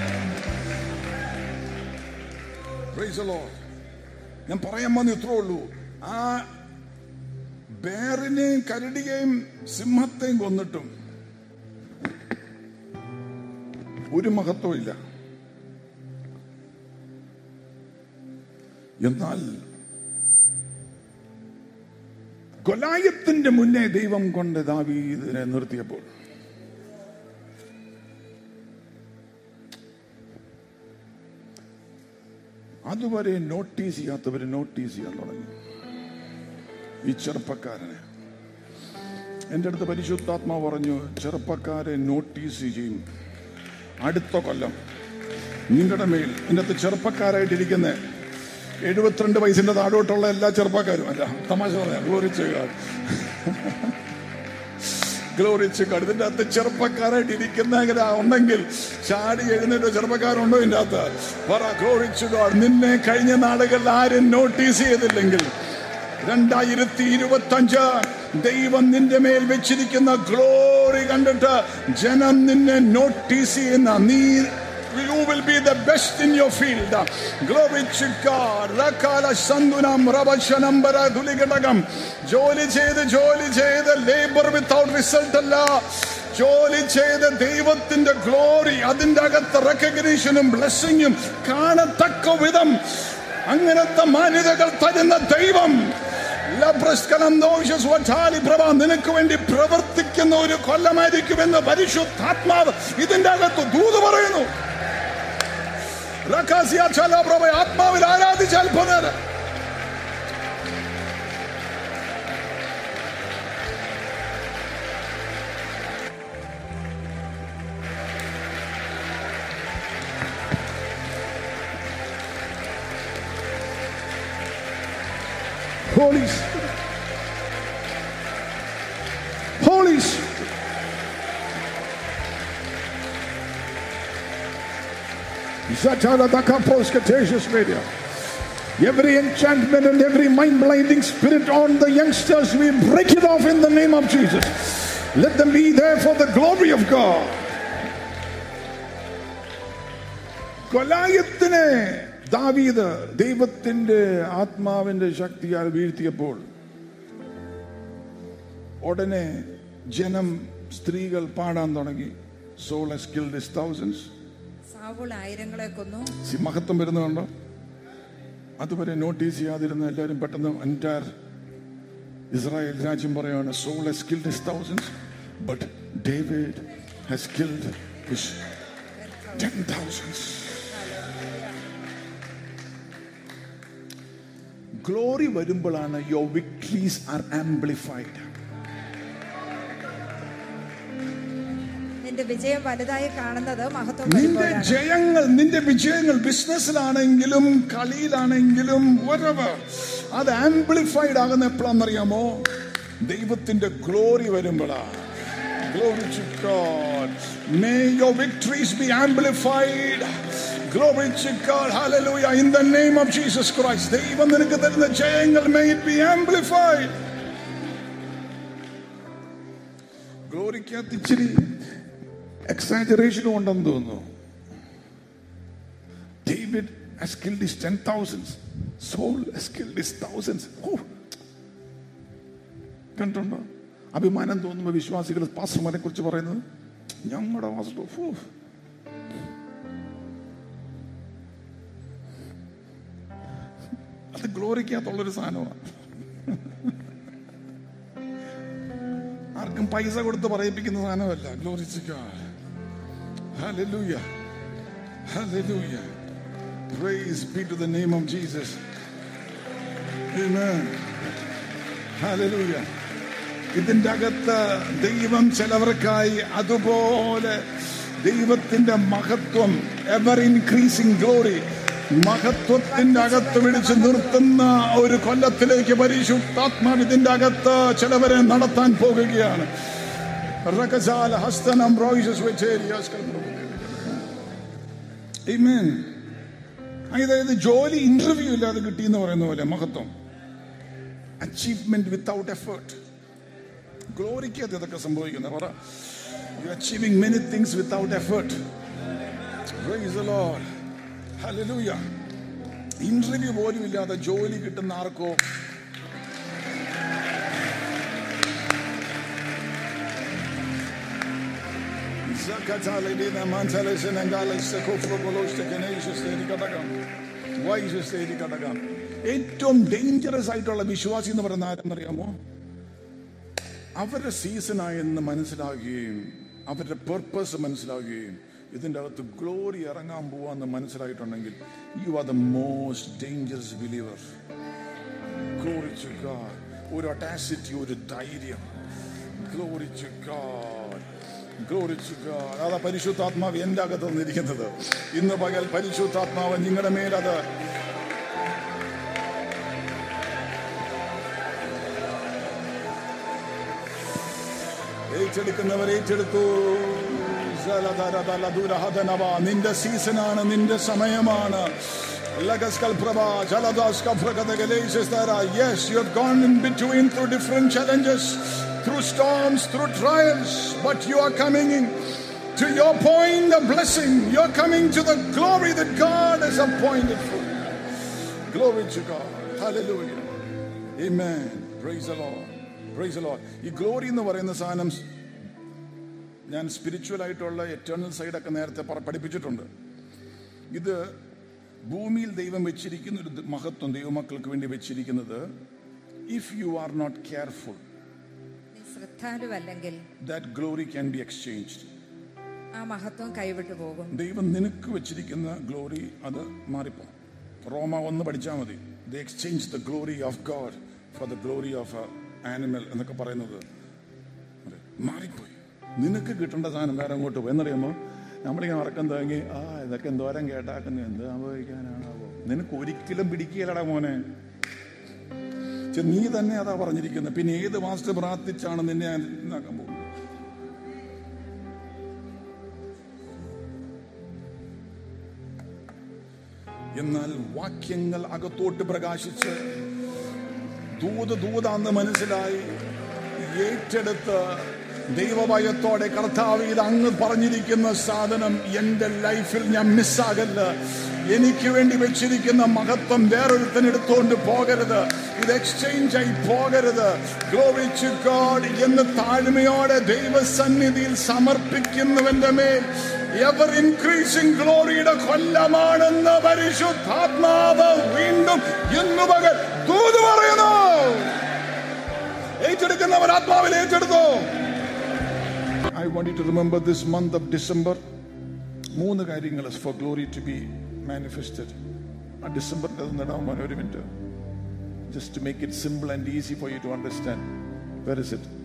Praise the Lord. ഞാൻ പറയാൻ വന്ന് ഇത്രേ ഉള്ളൂ ആ ബേറിനെയും കരടിയെയും സിംഹത്തെയും കൊന്നിട്ടും ഒരു മഹത്വം ഇല്ല എന്നാൽ കൊലായത്തിന്റെ മുന്നേ ദൈവം കൊണ്ട് ദാവീദിനെ നിർത്തിയപ്പോൾ അതുവരെ നോട്ടീസ് ചെയ്യാത്തവര് നോട്ടീസ് ചെയ്യാൻ തുടങ്ങി ഈ ചെറുപ്പക്കാരനെ എന്റെ അടുത്ത് പരിശുദ്ധാത്മാ പറഞ്ഞു ചെറുപ്പക്കാരെ നോട്ടീസ് ചെയ്യും അടുത്ത കൊല്ലം നിങ്ങളുടെ മേൽ എൻ്റെ അടുത്ത് ചെറുപ്പക്കാരായിട്ടിരിക്കുന്ന എഴുപത്തിരണ്ട് വയസ്സിന്റെ താഴോട്ടുള്ള എല്ലാ ചെറുപ്പക്കാരും അല്ല തമാശ പറയാം ഗ്ലോറി ചെയ്യുക ഗ്ലോറിച്ച് ഇതിന്റെ അകത്ത് ചെറുപ്പക്കാരായിട്ട് ഇരിക്കുന്ന ഇങ്ങനെ ഉണ്ടെങ്കിൽ ചാടി എഴുന്നേറ്റ ചെറുപ്പക്കാരുണ്ടോ ഇതിന്റെ അകത്ത് പറ ഗ്ലോറിച്ചു നിന്നെ കഴിഞ്ഞ നാളുകളിൽ ആരും നോട്ടീസ് ചെയ്തില്ലെങ്കിൽ രണ്ടായിരത്തി ഇരുപത്തി അഞ്ച് ദൈവം നിന്റെ മേൽ വെച്ചിരിക്കുന്ന ഗ്ലോറി കണ്ടിട്ട് ജനം നിന്നെ നോട്ടീസ് ചെയ്യുന്ന നീ You will be the best in your field. Glory to God. Rakala Sandunam Rabashanambara Duligadagam. ജോലി ചെയ്ത് ജോലി ചെയ്ത് ലേബർ വിത്തൗട്ട് റിസൾട്ട് അല്ല ജോലി ചെയ്ത് ദൈവത്തിന്റെ ഗ്ലോറി അതിന്റെ അകത്ത് റെക്കഗ്നീഷനും ബ്ലെസ്സിങ്ങും കാണത്തക്ക വിധം അങ്ങനത്തെ മാന്യതകൾ തരുന്ന ദൈവം ലബ്രസ്കലം ദോഷസ് വഠാലി പ്രഭ നിനക്ക് വേണ്ടി പ്രവർത്തിക്കുന്ന ഒരു കൊല്ലമായിരിക്കുമെന്ന് പരിശുദ്ധാത്മാവ് ഇതിന്റെ അകത്ത് ദൂത് പറയുന്നു റക്കാസിയ ചല പ്രഭ ആത്മാവിൽ ആരാധിച്ച അല്പനേരം Holy Spirit. Holy Spirit. Zatara Dakapos Catasius Media. Every enchantment and every mind blinding spirit on the youngsters, we break it off in the name of Jesus. Let them be there for the glory of God. കൊലായത്തിനെ ദാവീദ് ദൈവത്തിന്റെ ആത്മാവിന്റെ ശക്തിയാൽ വീഴ്ത്തിയപ്പോൾ ഉടനെ ജനം സ്ത്രീകൾ പാടാൻ തുടങ്ങി Saul has killed his thousands സാവുൾ ആയിരങ്ങളെ കൊന്നു സി- മഹത്വം വരുന്നുണ്ടോ അതുവരെ നോട്ടീസ് ചെയ്യാതിരുന്ന എല്ലാവരും പെട്ടെന്ന് എൻറ്റയർ ഇസ്രായേൽ രാജ്യം പറയാണ് Saul has killed his thousands but David has killed his ten thousands glory വരുമ്പോഴാണ് യുവർ വിക്ടറീസ് ആർ ആംപ്ലിഫൈഡ് നിന്റെ വിജയം വലുതായി കാണുന്നത് മഹത്വം നിന്റെ വരുമ്പോഴാണ് ജയങ്ങൾ നിന്റെ വിജയങ്ങൾ ബിസിനസ്സിലാണെങ്കിലും കളിയിലാണെങ്കിലും whatever, അത് ആംപ്ലിഫൈഡ് ആകുന്ന എപ്പോഴാണെന്നറിയാമോ ദൈവത്തിന്റെ ഗ്ലോറി വരുമ്പോഴാ Glory to God. May your victories be amplified. Glory to God. Hallelujah. In the name of Jesus Christ. ദൈവം നിനക്ക് തരുന്ന ജയങ്ങൾ may it be amplified. ഗ്ലോറിക്കകത്ത് ഇച്ചിരി എക്സാജറേഷനും ഉണ്ടെന്ന് തോന്നുന്നു David has killed his ten thousands. Saul has killed his thousands. Oh. കണ്ടുണ്ടോ അഭിമാനം തോന്നുമ്പോൾ വിശ്വാസികൾ പാസ്റ്റർമാരെ കുറിച്ച് പറയുന്നത് ഞങ്ങളുടെ പാസ്റ്റർ ഫൂ. അത് ഗ്ലോറിക്കകത്തുള്ളൊരു സാധനമാണ് ആർക്കും പൈസ കൊടുത്ത് പറയിപ്പിക്കുന്ന സാധനമല്ല ഗ്ലോറിച്ചിക്ക Hallelujah. Hallelujah. Praise be to the name of Jesus. Amen. Hallelujah. ഇതിന്റെ അകത്ത് ദൈവം ചിലവർക്കായി അതുപോലെ ദൈവത്തിന്റെ മഹത്വം എവർ ഇൻക്രീസിംഗ് ഗ്ലോറി മഹത്വത്തിന്റെ അകത്ത് പിടിച്ചു നിർത്തുന്ന ഒരു കൊല്ലത്തിലേക്ക് പരിശുദ്ധാത്മാവ് ഇതിന്റെ അകത്ത് ചിലവരെ നടത്താൻ പോകുകയാണ് റകജാല ഹസ്തനം റോയിസസ് വെച്ചേരിയാസ് കൽപ്രഭു. Amen. അതായത് ജോലി ഇന്റർവ്യൂ ഇല്ലാതെ കിട്ടി എന്ന് പറയുന്ന പോലെ മഹത്വം അച്ചീവ്മെന്റ് വിത്തൗട്ട് എഫേർട്ട് ഗ്ലോറിക്കകത്ത് ഇതൊക്കെ സംഭവിക്കുന്നത് പറ you achieving many things without effort hallelujah interview പോലും ഇല്ലാതെ ജോലി കിട്ടുന്ന ആർക്കോ Zakatalidina Mantalesen and Galas Kofrobolos Tekanasius Kadagam. Wisest Kadagam. ഏറ്റവും ഡേഞ്ചറസ് ആയിട്ടുള്ള വിശ്വാസി എന്ന് പറയുന്ന ആരെന്നറിയാമോ അവരുടെ സീസണായെന്ന് മനസ്സിലാകുകയും അവരുടെ പെർപ്പസ് മനസ്സിലാകുകയും ഇതിൻ്റെ അകത്ത് ഗ്ലോറി ഇറങ്ങാൻ പോവാന്ന് മനസ്സിലായിട്ടുണ്ടെങ്കിൽ you are the most dangerous believer glory to God ഒരു ഒട്ടാസിറ്റി ഒരു ധൈര്യം glory to God glory to God അതാ പരിശുദ്ധാത്മാവ് എൻ്റെ അകത്ത് നിന്നിരിക്കുന്നത് ഇന്ന് പകൽ പരിശുദ്ധാത്മാവ് നിങ്ങളുടെ മേലത് ഏറ്റെടുക്കുന്നവർ ഏറ്റെടുത്തു ജലധരതലധുരഹതനവ. നിന്റെ സീസണാണ് നിന്റെ സമയമാണ് ലഗസ്കൽപ്രഭ, ജലദാസ്കഭ്രഗതഗലേശസ്തര. Yes, you have gone in between through different challenges, through storms, through trials, but you are coming in to your point of blessing. You're coming to the glory that God has appointed for you. Glory to God. Hallelujah. Amen. Praise the Lord. Praise the Lord. ഈ glory എന്ന് പറയുന്ന സാധനം ഞാൻ spiritual ആയിട്ടുള്ള eternal സൈഡൊക്കെ നേരത്തെ പറ- പഠിപ്പിച്ചിട്ടുണ്ട് ഇത് ഭൂമിയിൽ ദൈവം വെച്ചിരിക്കുന്ന ഒരു മഹത്വം ദൈവമക്കൾക്ക് വേണ്ടി വെച്ചിരിക്കുന്നത് if you are not careful നീ ശ്രദ്ധാലുവല്ലെങ്കിൽ that glory can be exchanged ആ മഹത്വം കൈവിട്ടു പോകും ദൈവം നിനക്ക് വെച്ചിരിക്കുന്ന ഗ്ലോറി അത് മാറിപ്പോ റോമ ഒന്ന് പഠിച്ചാൽ മതി the exchange the glory of God for the glory of animal എന്നൊക്കെ പറയുന്നത് അതെ, മാറിപ്പോയി നിനക്ക് കിട്ടേണ്ട സാധനം വേറെ അങ്ങോട്ട് പോയി എന്നറിയാമോ നമ്മളിങ്ങനെ ഉറക്കം തങ്ങി ആ ഇതൊക്കെ എന്തോരം കേട്ടാക്കുന്നത് എന്ത് സംഭവിക്കാനാണാവോ നിനക്ക് ഒരിക്കലും പിടിക്കുകയില്ലടാ മോനെ ഛെ, നീ തന്നെ അതാ പറഞ്ഞിരിക്കുന്നത് പിന്നെ ഏത് മാസ്റ്റർ പ്രാർത്ഥിച്ചാണ് നിന്നെ ഇതാക്കാൻ പോകുന്നത് എന്നാൽ വാക്യങ്ങൾ അകത്തോട്ട് പ്രകാശിച്ച് ദൂത് ദൂതാന്ന് മനസ്സിലായി ഏറ്റെടുത്ത് ദൈവഭയത്തോടെ കർത്താവ് ഇത് അങ്ങ് പറഞ്ഞിരിക്കുന്ന സാധനം എന്റെ ലൈഫിൽ ഞാൻ മിസ്സാകല്ല എനിക്ക് വേണ്ടി വെച്ചിരിക്കുന്ന മഹത്വം വേറൊരുത്തൻ എടുത്തുകൊണ്ട് പോകരുത് ഇത് എക്സ്ചേഞ്ച് ആയി പോകരുത് Glory to God എന്ന് താഴ്മയോടെ ദൈവസന്നിധിയിൽ സമർപ്പിക്കുന്നവന്റെ മേൽ എവർ ഇൻക്രീസിംഗ് ഗ്ലോറിയുടെ കൊല്ലമാണെന്ന് പരിശുദ്ധാത്മാവ് വീണ്ടും ഇന്നു പകൽ ദൂത് പറയുന്നു ഏറ്റെടുക്കുന്നവർ ആത്മാവിൽ ഏറ്റെടുത്തു I want to remember this month of December മൂന്ന് കാര്യങ്ങൾ for glory to be manifested ആ ഡിസംബറിന്റെ അത് നടാൻ മോനെ ഒരു minute just to make it simple and easy for you to understand where is it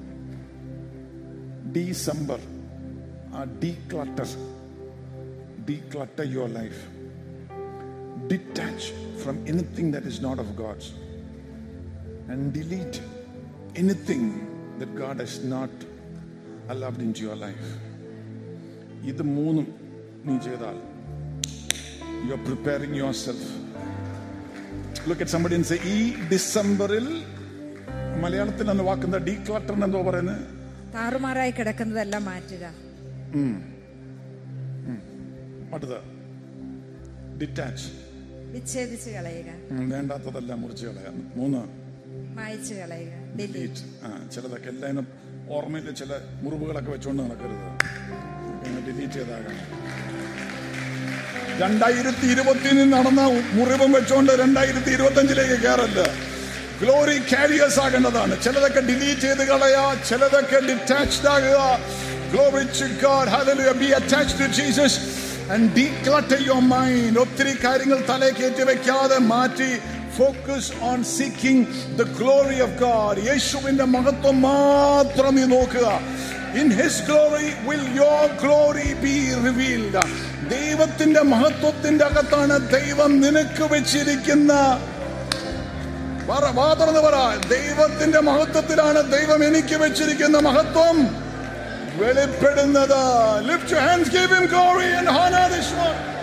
December ആ declutter declutter your life. Detach from anything that is not of God's. And delete anything that God has not allowed into your life. ഇത് മൂന്നും നീ ചെയ്താൽ you are preparing yourself look at somebody say ഈ ഡിസംബറിൽ മലയാളത്തിൽ അന്ന് വാക്കുന്ന ഡീക്ലട്ടറിന് എന്തോ പറയുന്നത് താറുമാറായി കിടക്കുന്നതെല്ലാം മാറ്റുക അടുത്ത ഡിറ്റാച്ച് വിച്ഛേദിച്ച് കളയുക വേണ്ടാത്തതെല്ലാം മുറിച്ച് കളയാം മൂന്ന് മായ്ച്ചു കളയുക ഡിലീറ്റ് ഡിലീറ്റ് ആ ചിലതൊക്കെ എല്ലാവരും ഓർമ്മയിൽ ചില മുറിവുകളൊക്കെ വെച്ചുകൊണ്ട് നടക്കരുത് ഡിലീറ്റ് ചെയ്താകണം രണ്ടായിരത്തി ഇരുപത്തിന് നടന്ന മുറിവും വെച്ചുകൊണ്ട് രണ്ടായിരത്തി ഇരുപത്തി അഞ്ചിലേക്ക് കയറല്ല ഗ്ലോറി കാരിയേഴ്സ് ആകേണ്ടതാണ് ചിലതൊക്കെ ഡിലീറ്റ് ചെയ്ത് കളയാ ചിലതൊക്കെ ഡിറ്റാച്ച്ഡ് ആകുക glory to God hallelujah be attached to Jesus and declutter your mind ഒത്തിരി കാര്യങ്ങൾ തലേ കയറ്റി വെക്കാതെ മാറ്റി focus on seeking the glory of God യേശുവിന്റെ മഹത്വം മാത്രം നീ നോക്കുക in his glory will your glory be revealed ദൈവത്തിന്റെ മഹത്വത്തിന്റെ അകത്താണ് ദൈവം നിനക്ക് വെച്ചിരിക്കുന്ന പറ വാ തുറന്ന് പറ ദൈവത്തിന്റെ മഹത്വത്തിലാണ് ദൈവം എനിക്ക് വെച്ചിരിക്കുന്ന മഹത്വം വെളിപ്പെടുന്നത് lift hands give him glory and honour this one